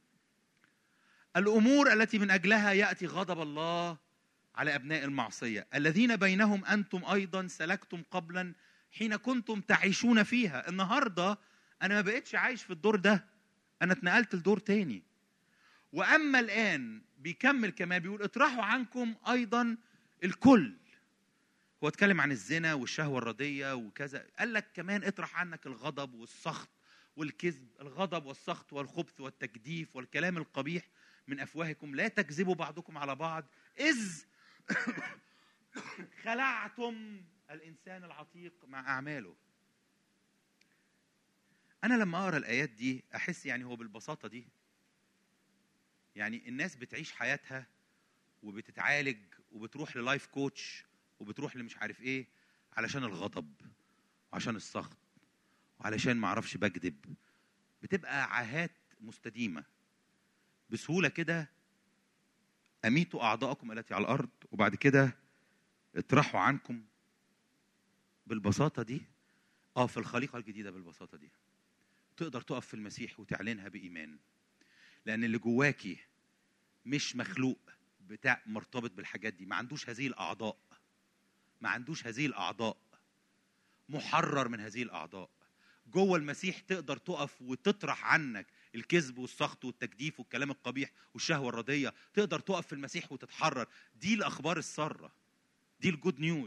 الامور التي من اجلها ياتي غضب الله على ابناء المعصيه الذين بينهم انتم ايضا سلكتم قبلا حين كنتم تعيشون فيها النهارده انا ما بقتش عايش في الدور ده انا اتنقلت لدور تاني واما الان بيكمل كمان بيقول اطرحوا عنكم ايضا الكل هو اتكلم عن الزنا والشهوه الرديه وكذا قال لك كمان اطرح عنك الغضب والسخط والكذب الغضب والسخط والخبث والتجديف والكلام القبيح من افواهكم لا تكذبوا بعضكم على بعض اذ خلعتم الانسان العتيق مع اعماله انا لما اقرا الايات دي احس يعني هو بالبساطه دي يعني الناس بتعيش حياتها وبتتعالج وبتروح للايف كوتش وبتروح لمش عارف ايه علشان الغضب وعشان السخط وعلشان ما اعرفش بكذب بتبقى عاهات مستديمه بسهوله كده اميتوا اعضاءكم التي على الارض وبعد كده اطرحوا عنكم بالبساطه دي اه في الخليقه الجديده بالبساطه دي تقدر تقف في المسيح وتعلنها بايمان لان اللي جواكي مش مخلوق بتاع مرتبط بالحاجات دي ما عندوش هذه الاعضاء ما عندوش هذه الاعضاء محرر من هذه الاعضاء جوه المسيح تقدر تقف وتطرح عنك الكذب والسخط والتجديف والكلام القبيح والشهوه الرديه تقدر تقف في المسيح وتتحرر دي الاخبار الساره دي الجود نيوز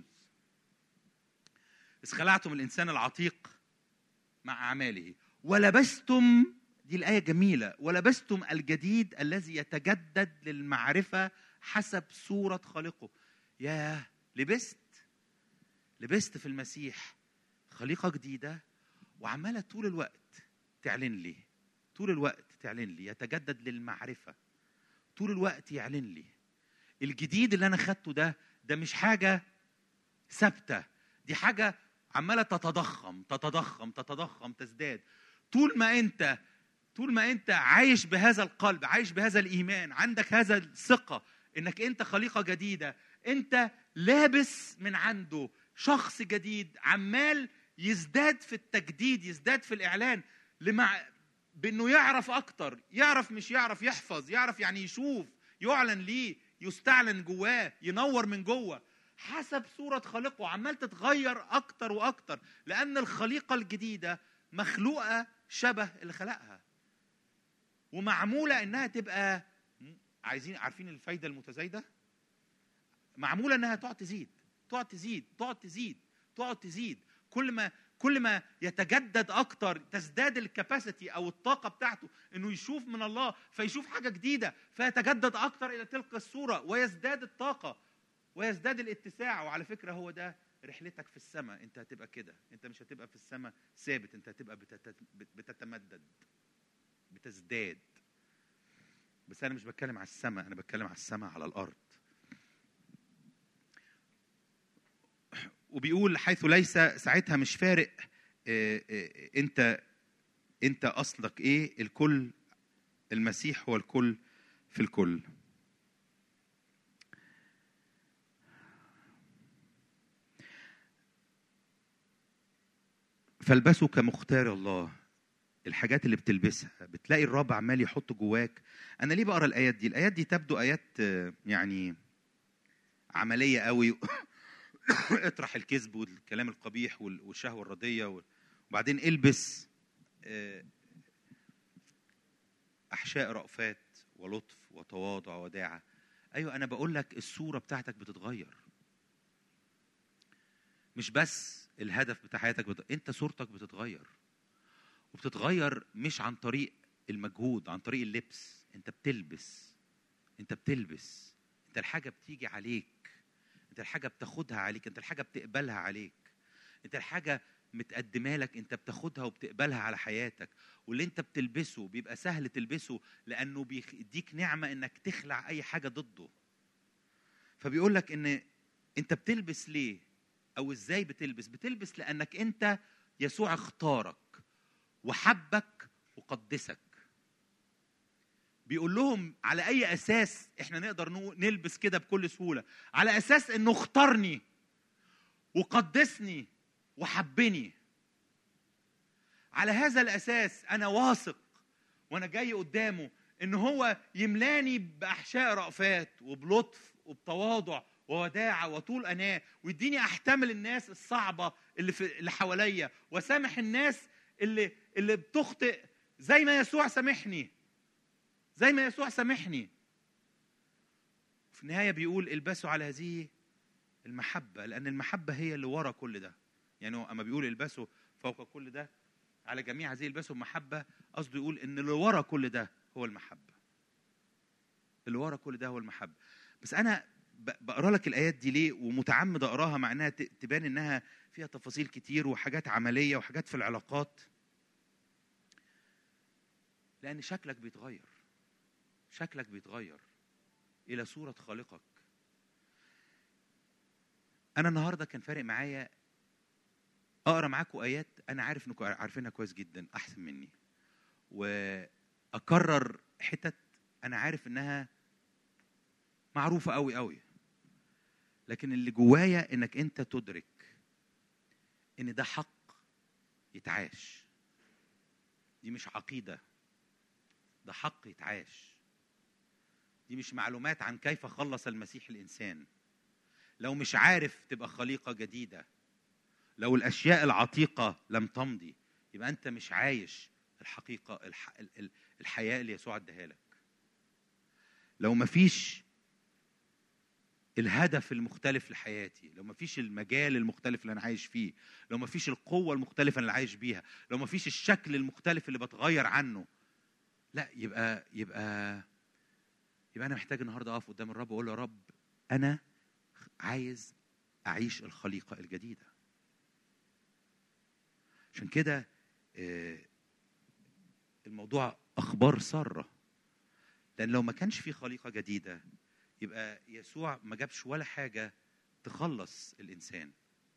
إذ خلعتم الانسان العتيق مع اعماله ولبستم دي الايه جميله ولبستم الجديد الذي يتجدد للمعرفه حسب صوره خالقه ياه لبست لبست في المسيح خليقة جديدة وعمالة طول الوقت تعلن لي طول الوقت تعلن لي يتجدد للمعرفة طول الوقت يعلن لي الجديد اللي أنا خدته ده ده مش حاجة ثابتة دي حاجة عمالة تتضخم تتضخم تتضخم تزداد طول ما أنت طول ما أنت عايش بهذا القلب عايش بهذا الإيمان عندك هذا الثقة إنك أنت خليقة جديدة أنت لابس من عنده شخص جديد عمال يزداد في التجديد يزداد في الإعلان لمع بانه يعرف اكتر يعرف مش يعرف يحفظ يعرف يعني يشوف يعلن ليه يستعلن جواه ينور من جوه حسب صورة خالقه عمال تتغير أكتر وأكتر لأن الخليقة الجديدة مخلوقة شبه اللي خلقها ومعمولة إنها تبقى عايزين عارفين الفايدة المتزايدة معمولة إنها تقعد تزيد تقعد تزيد تقعد تزيد تقعد تزيد كل ما كل ما يتجدد اكتر تزداد الكباسيتي او الطاقه بتاعته انه يشوف من الله فيشوف حاجه جديده فيتجدد اكتر الى تلك الصوره ويزداد الطاقه ويزداد الاتساع وعلى فكره هو ده رحلتك في السماء انت هتبقى كده انت مش هتبقى في السماء ثابت انت هتبقى بتتمدد بتزداد بس انا مش بتكلم على السماء انا بتكلم على السماء على الارض وبيقول حيث ليس ساعتها مش فارق آه، آه، انت انت اصلك ايه الكل المسيح هو الكل في الكل فالبسوا كمختار الله الحاجات اللي بتلبسها بتلاقي الرب عمال يحط جواك انا ليه بقرا الايات دي الايات دي تبدو ايات آه، يعني عمليه قوي اطرح الكذب والكلام القبيح والشهوه الرديه وبعدين البس آه، احشاء رأفات ولطف وتواضع وداعه ايوه انا بقول لك الصوره بتاعتك بتتغير مش بس الهدف بتاع حياتك بت... انت صورتك بتتغير وبتتغير مش عن طريق المجهود عن طريق اللبس انت بتلبس انت بتلبس انت الحاجه بتيجي عليك انت الحاجه بتاخدها عليك انت الحاجه بتقبلها عليك انت الحاجه متقدمه لك انت بتاخدها وبتقبلها على حياتك واللي انت بتلبسه بيبقى سهل تلبسه لانه بيديك نعمه انك تخلع اي حاجه ضده فبيقول لك ان انت بتلبس ليه او ازاي بتلبس بتلبس لانك انت يسوع اختارك وحبك وقدسك بيقول لهم على اي اساس احنا نقدر نلبس كده بكل سهوله على اساس انه اختارني وقدسني وحبني على هذا الاساس انا واثق وانا جاي قدامه ان هو يملاني باحشاء رأفات وبلطف وبتواضع ووداعة وطول أناة ويديني أحتمل الناس الصعبة اللي في اللي حواليا وسامح الناس اللي اللي بتخطئ زي ما يسوع سامحني زي ما يسوع سامحني في النهايه بيقول البسوا على هذه المحبه لان المحبه هي اللي ورا كل ده يعني هو اما بيقول البسوا فوق كل ده على جميع هذه البسوا المحبه قصده يقول ان اللي ورا كل ده هو المحبه اللي ورا كل ده هو المحبه بس انا بقرا لك الايات دي ليه ومتعمد اقراها مع انها تبان انها فيها تفاصيل كتير وحاجات عمليه وحاجات في العلاقات لان شكلك بيتغير شكلك بيتغير الى صوره خالقك انا النهارده كان فارق معايا اقرا معاكم ايات انا عارف انكم عارفينها كويس جدا احسن مني واكرر حتت انا عارف انها معروفه قوي قوي لكن اللي جوايا انك انت تدرك ان ده حق يتعاش دي مش عقيده ده حق يتعاش دي مش معلومات عن كيف خلص المسيح الانسان لو مش عارف تبقى خليقه جديده لو الاشياء العتيقه لم تمضي يبقى انت مش عايش الحقيقه الح... الحياه اللي يسوع اداها لك لو ما فيش الهدف المختلف لحياتي لو ما فيش المجال المختلف اللي انا عايش فيه لو ما فيش القوه المختلفه اللي عايش بيها لو ما فيش الشكل المختلف اللي بتغير عنه لا يبقى يبقى يبقى انا محتاج النهارده اقف قدام الرب واقول له يا رب انا عايز اعيش الخليقه الجديده عشان كده آه، الموضوع اخبار ساره لان لو ما كانش في خليقه جديده يبقى يسوع ما جابش ولا حاجه تخلص الانسان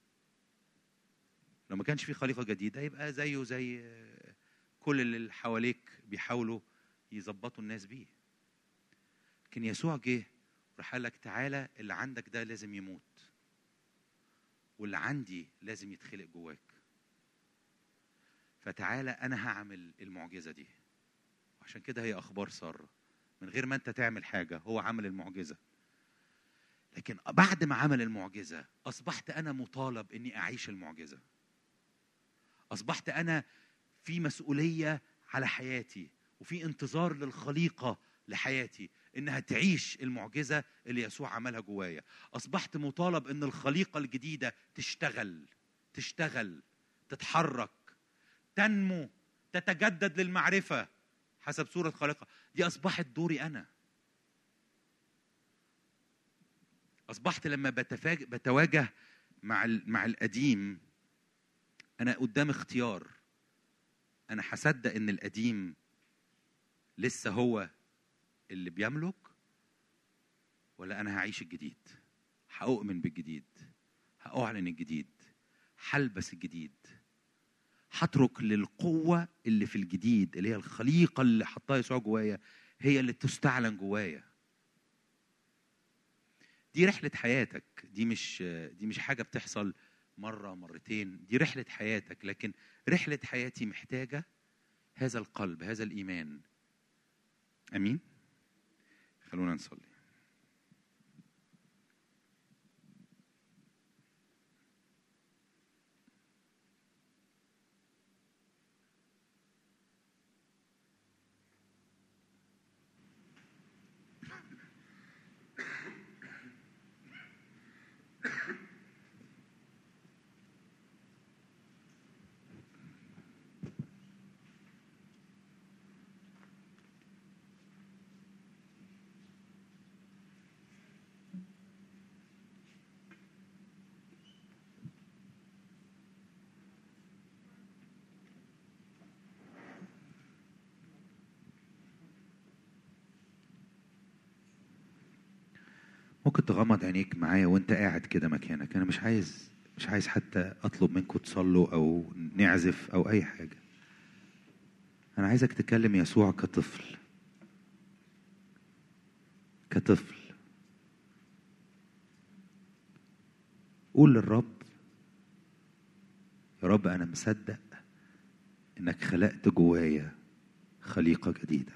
لو ما كانش في خليقه جديده يبقى زيه زي آه، كل اللي حواليك بيحاولوا يظبطوا الناس بيه لكن يسوع جه راح قال لك تعالى اللي عندك ده لازم يموت واللي عندي لازم يتخلق جواك فتعالى انا هعمل المعجزه دي عشان كده هي اخبار ساره من غير ما انت تعمل حاجه هو عمل المعجزه لكن بعد ما عمل المعجزه اصبحت انا مطالب اني اعيش المعجزه اصبحت انا في مسؤوليه على حياتي وفي انتظار للخليقه لحياتي انها تعيش المعجزه اللي يسوع عملها جوايا اصبحت مطالب ان الخليقه الجديده تشتغل تشتغل تتحرك تنمو تتجدد للمعرفه حسب صوره خالقها دي اصبحت دوري انا اصبحت لما بتفاجئ بتواجه مع مع القديم انا قدام اختيار انا هصدق ان القديم لسه هو اللي بيملك ولا انا هعيش الجديد هأؤمن بالجديد هأعلن الجديد هلبس الجديد هترك للقوة اللي في الجديد اللي هي الخليقة اللي حطها يسوع جوايا هي اللي تستعلن جوايا دي رحلة حياتك دي مش دي مش حاجة بتحصل مرة مرتين دي رحلة حياتك لكن رحلة حياتي محتاجة هذا القلب هذا الإيمان أمين خلونا نصلي ممكن تغمض عينيك معايا وانت قاعد كده مكانك انا مش عايز مش عايز حتى اطلب منكم تصلوا او نعزف او اي حاجه انا عايزك تكلم يسوع كطفل كطفل قول للرب يا رب انا مصدق انك خلقت جوايا خليقه جديده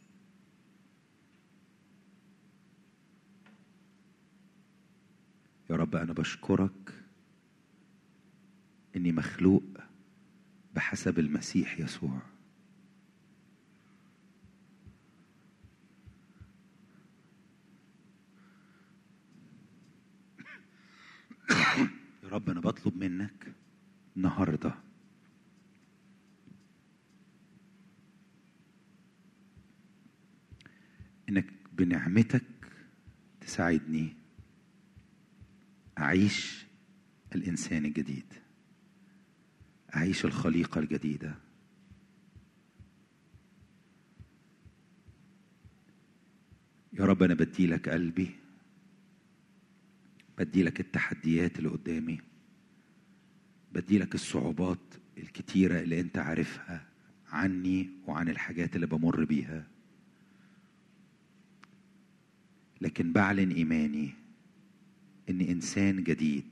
يا رب انا بشكرك اني مخلوق بحسب المسيح يسوع يا رب انا بطلب منك النهارده انك بنعمتك تساعدني اعيش الانسان الجديد اعيش الخليقه الجديده يا رب انا بدي لك قلبي بدي لك التحديات اللي قدامي بدي لك الصعوبات الكتيره اللي انت عارفها عني وعن الحاجات اللي بمر بيها لكن بعلن ايماني اني انسان جديد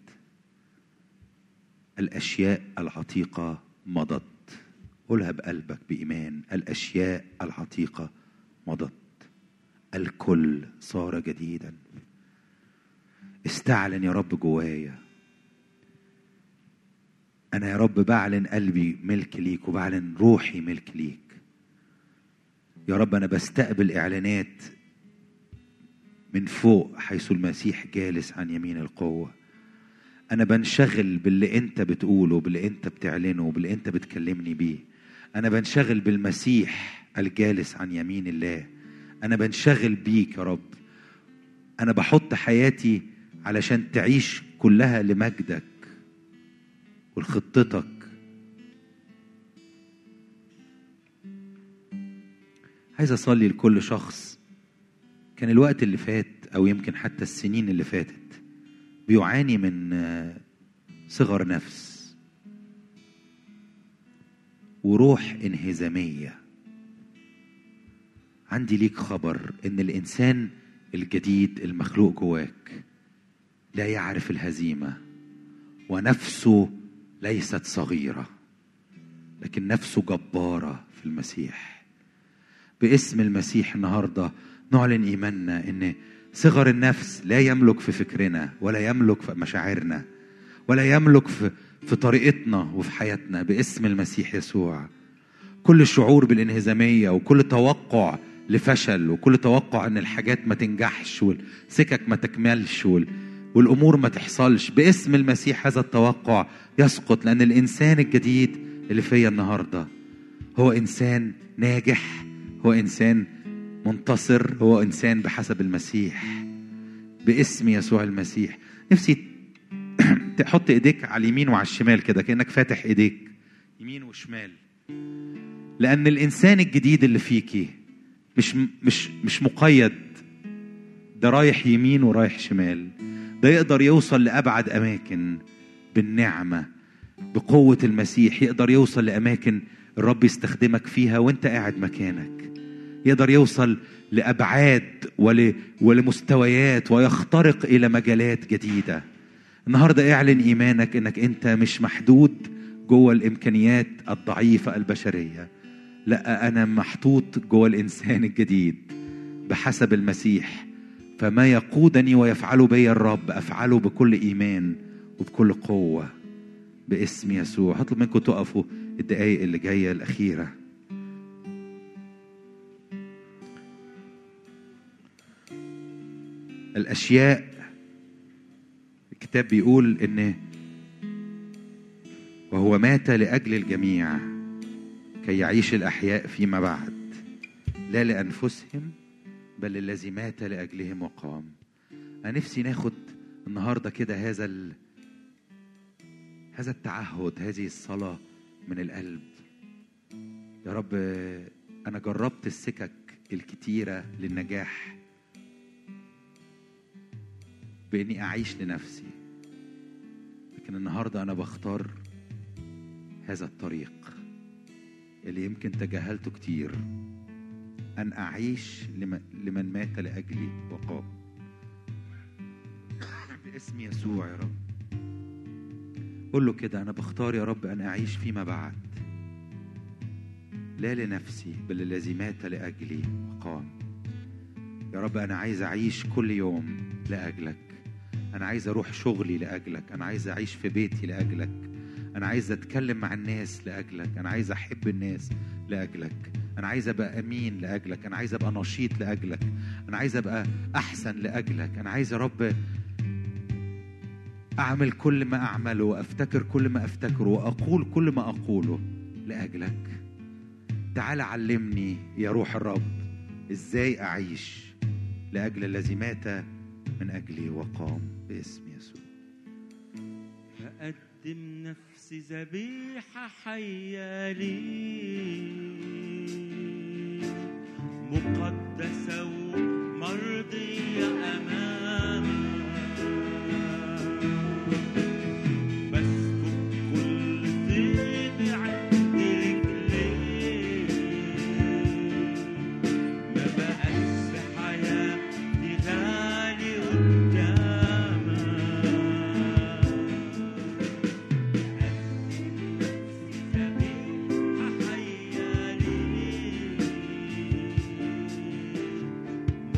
الاشياء العتيقه مضت قولها بقلبك بايمان الاشياء العتيقه مضت الكل صار جديدا استعلن يا رب جوايا انا يا رب بعلن قلبي ملك ليك وبعلن روحي ملك ليك يا رب انا بستقبل اعلانات من فوق حيث المسيح جالس عن يمين القوه انا بنشغل باللي انت بتقوله باللي انت بتعلنه باللي انت بتكلمني بيه انا بنشغل بالمسيح الجالس عن يمين الله انا بنشغل بيك يا رب انا بحط حياتي علشان تعيش كلها لمجدك ولخطتك عايز اصلي لكل شخص كان الوقت اللي فات او يمكن حتى السنين اللي فاتت بيعاني من آه، صغر نفس وروح انهزاميه عندي ليك خبر ان الانسان الجديد المخلوق جواك لا يعرف الهزيمه ونفسه ليست صغيره لكن نفسه جباره في المسيح باسم المسيح النهارده نعلن ايماننا ان صغر النفس لا يملك في فكرنا ولا يملك في مشاعرنا ولا يملك في في طريقتنا وفي حياتنا باسم المسيح يسوع كل شعور بالانهزاميه وكل توقع لفشل وكل توقع ان الحاجات ما تنجحش والسكك ما تكملش وال... والامور ما تحصلش باسم المسيح هذا التوقع يسقط لان الانسان الجديد اللي فيا النهارده هو انسان ناجح هو انسان منتصر هو انسان بحسب المسيح باسم يسوع المسيح نفسي تحط ايديك على اليمين وعلى الشمال كده كانك فاتح ايديك يمين وشمال لان الانسان الجديد اللي فيكي مش مش مش مقيد ده رايح يمين ورايح شمال ده يقدر يوصل لابعد اماكن بالنعمه بقوه المسيح يقدر يوصل لاماكن الرب يستخدمك فيها وانت قاعد مكانك يقدر يوصل لابعاد ول... ولمستويات ويخترق الى مجالات جديده النهارده اعلن ايمانك انك انت مش محدود جوه الامكانيات الضعيفه البشريه لا انا محطوط جوه الانسان الجديد بحسب المسيح فما يقودني ويفعله بي الرب افعله بكل ايمان وبكل قوه باسم يسوع هطلب منكم تقفوا الدقايق اللي جايه الاخيره الاشياء الكتاب بيقول ان وهو مات لاجل الجميع كي يعيش الاحياء فيما بعد لا لانفسهم بل الذي مات لاجلهم وقام انا نفسي ناخد النهارده كده هذا ال... هذا التعهد هذه الصلاه من القلب يا رب انا جربت السكك الكتيره للنجاح باني اعيش لنفسي لكن النهارده انا بختار هذا الطريق اللي يمكن تجاهلته كتير ان اعيش لمن, لمن مات لاجلي وقام باسم يسوع يا رب قول له كده انا بختار يا رب ان اعيش فيما بعد لا لنفسي بل الذي مات لاجلي وقام يا رب انا عايز اعيش كل يوم لاجلك انا عايز اروح شغلي لاجلك انا عايز اعيش في بيتي لاجلك انا عايز اتكلم مع الناس لاجلك انا عايز احب الناس لاجلك انا عايز ابقى امين لاجلك انا عايز ابقى نشيط لاجلك انا عايز ابقى احسن لاجلك انا عايز يا رب اعمل كل ما اعمله وافتكر كل ما افتكره واقول كل ما اقوله لاجلك تعال علمني يا روح الرب ازاي اعيش لاجل الذي مات من اجلي وقام باسم يسوع أقدم نفسي ذبيحة حية لي مقدسة ومرضية أمامك بسكب كل طيب عند رجليك ما بقاش في حياتي غالي قدامك ذبيحة حية ليك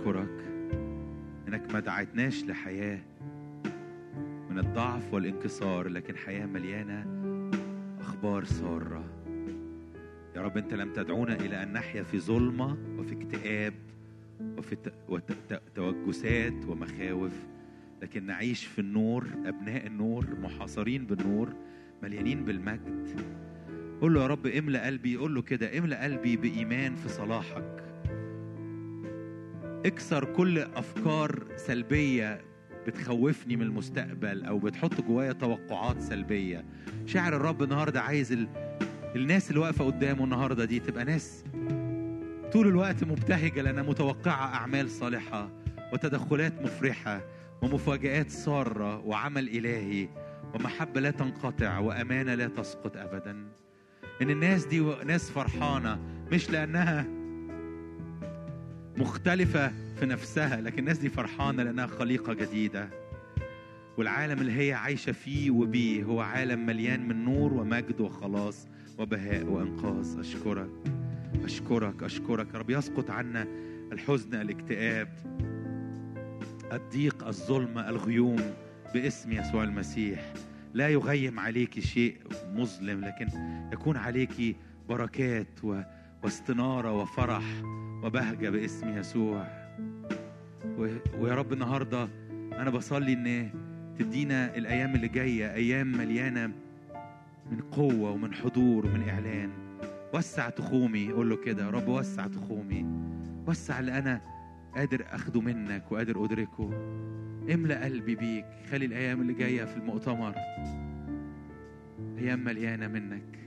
أشكرك إنك ما دعيتناش لحياة من الضعف والانكسار لكن حياة مليانة أخبار سارة يا رب أنت لم تدعونا إلى أن نحيا في ظلمة وفي اكتئاب وفي ت- وت- ت- توجسات ومخاوف لكن نعيش في النور أبناء النور محاصرين بالنور مليانين بالمجد قول له يا رب املأ قلبي قول له كده املأ قلبي بإيمان في صلاحك اكسر كل أفكار سلبية بتخوفني من المستقبل أو بتحط جوايا توقعات سلبية شاعر الرب النهاردة عايز ال... الناس اللي واقفة قدامه النهاردة دي تبقى ناس طول الوقت مبتهجة لأنها متوقعة أعمال صالحة وتدخلات مفرحة ومفاجآت سارة وعمل إلهي ومحبة لا تنقطع وأمانة لا تسقط أبدا إن الناس دي ناس فرحانة مش لأنها مختلفة في نفسها لكن الناس دي فرحانة لأنها خليقة جديدة والعالم اللي هي عايشة فيه وبيه هو عالم مليان من نور ومجد وخلاص وبهاء وإنقاذ أشكرك أشكرك أشكرك يا رب يسقط عنا الحزن الاكتئاب الضيق الظلمة الغيوم باسم يسوع المسيح لا يغيم عليك شيء مظلم لكن يكون عليك بركات و... واستنارة وفرح وبهجة باسم يسوع و... ويا رب النهاردة أنا بصلي إن تدينا الأيام اللي جاية أيام مليانة من قوة ومن حضور ومن إعلان وسع تخومي قول له كده يا رب وسع تخومي وسع اللي أنا قادر أخده منك وقادر أدركه املأ قلبي بيك خلي الأيام اللي جاية في المؤتمر أيام مليانة منك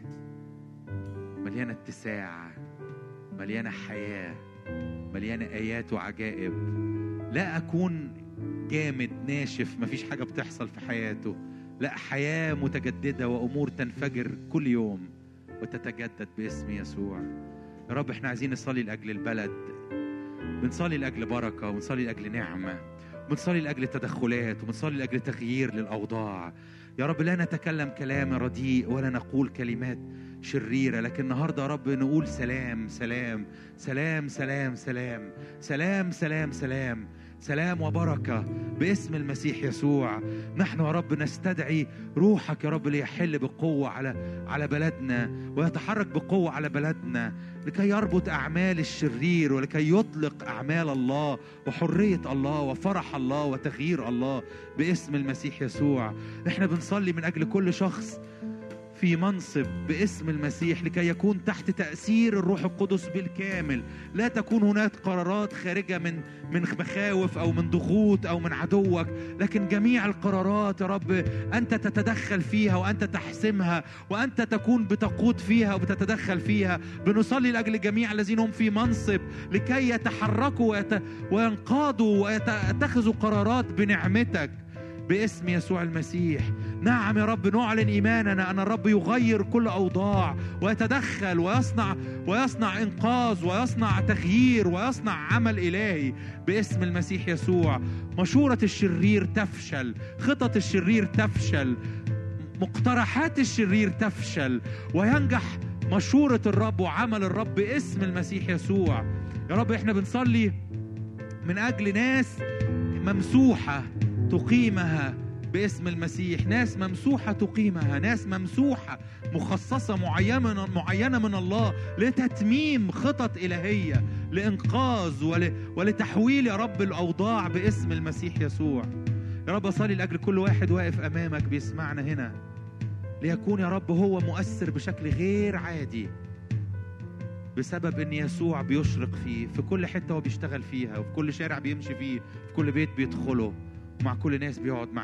مليانة اتساع مليانة حياة مليانة آيات وعجائب لا أكون جامد ناشف مفيش حاجة بتحصل في حياته لا حياة متجددة وأمور تنفجر كل يوم وتتجدد باسم يسوع يا رب احنا عايزين نصلي لأجل البلد بنصلي لأجل بركة ونصلي لأجل نعمة بنصلي لأجل تدخلات وبنصلي لأجل تغيير للأوضاع يا رب لا نتكلم كلام رديء ولا نقول كلمات شريرة لكن النهاردة يا رب نقول سلام سلام سلام سلام سلام سلام سلام سلام سلام وبركة باسم المسيح يسوع نحن يا رب نستدعي روحك يا رب ليحل بقوة على على بلدنا ويتحرك بقوة على بلدنا لكي يربط أعمال الشرير ولكي يطلق أعمال الله وحرية الله وفرح الله وتغيير الله باسم المسيح يسوع احنا بنصلي من أجل كل شخص في منصب باسم المسيح لكي يكون تحت تأثير الروح القدس بالكامل لا تكون هناك قرارات خارجة من من مخاوف أو من ضغوط أو من عدوك لكن جميع القرارات يا رب أنت تتدخل فيها وأنت تحسمها وأنت تكون بتقود فيها وبتتدخل فيها بنصلي لأجل جميع الذين هم في منصب لكي يتحركوا ويت... وينقادوا ويتخذوا قرارات بنعمتك باسم يسوع المسيح نعم يا رب نعلن ايماننا ان الرب يغير كل اوضاع ويتدخل ويصنع ويصنع انقاذ ويصنع تغيير ويصنع عمل الهي باسم المسيح يسوع مشوره الشرير تفشل خطط الشرير تفشل مقترحات الشرير تفشل وينجح مشوره الرب وعمل الرب باسم المسيح يسوع يا رب احنا بنصلي من اجل ناس ممسوحه تقيمها باسم المسيح ناس ممسوحة تقيمها ناس ممسوحة مخصصة معينة معينة من الله لتتميم خطط إلهية لإنقاذ ول... ولتحويل يا رب الأوضاع باسم المسيح يسوع يا رب أصلي لأجل كل واحد واقف أمامك بيسمعنا هنا ليكون يا رب هو مؤثر بشكل غير عادي بسبب ان يسوع بيشرق فيه في كل حته هو بيشتغل فيها وفي كل شارع بيمشي فيه في كل بيت بيدخله ومع كل ناس بيقعد معاه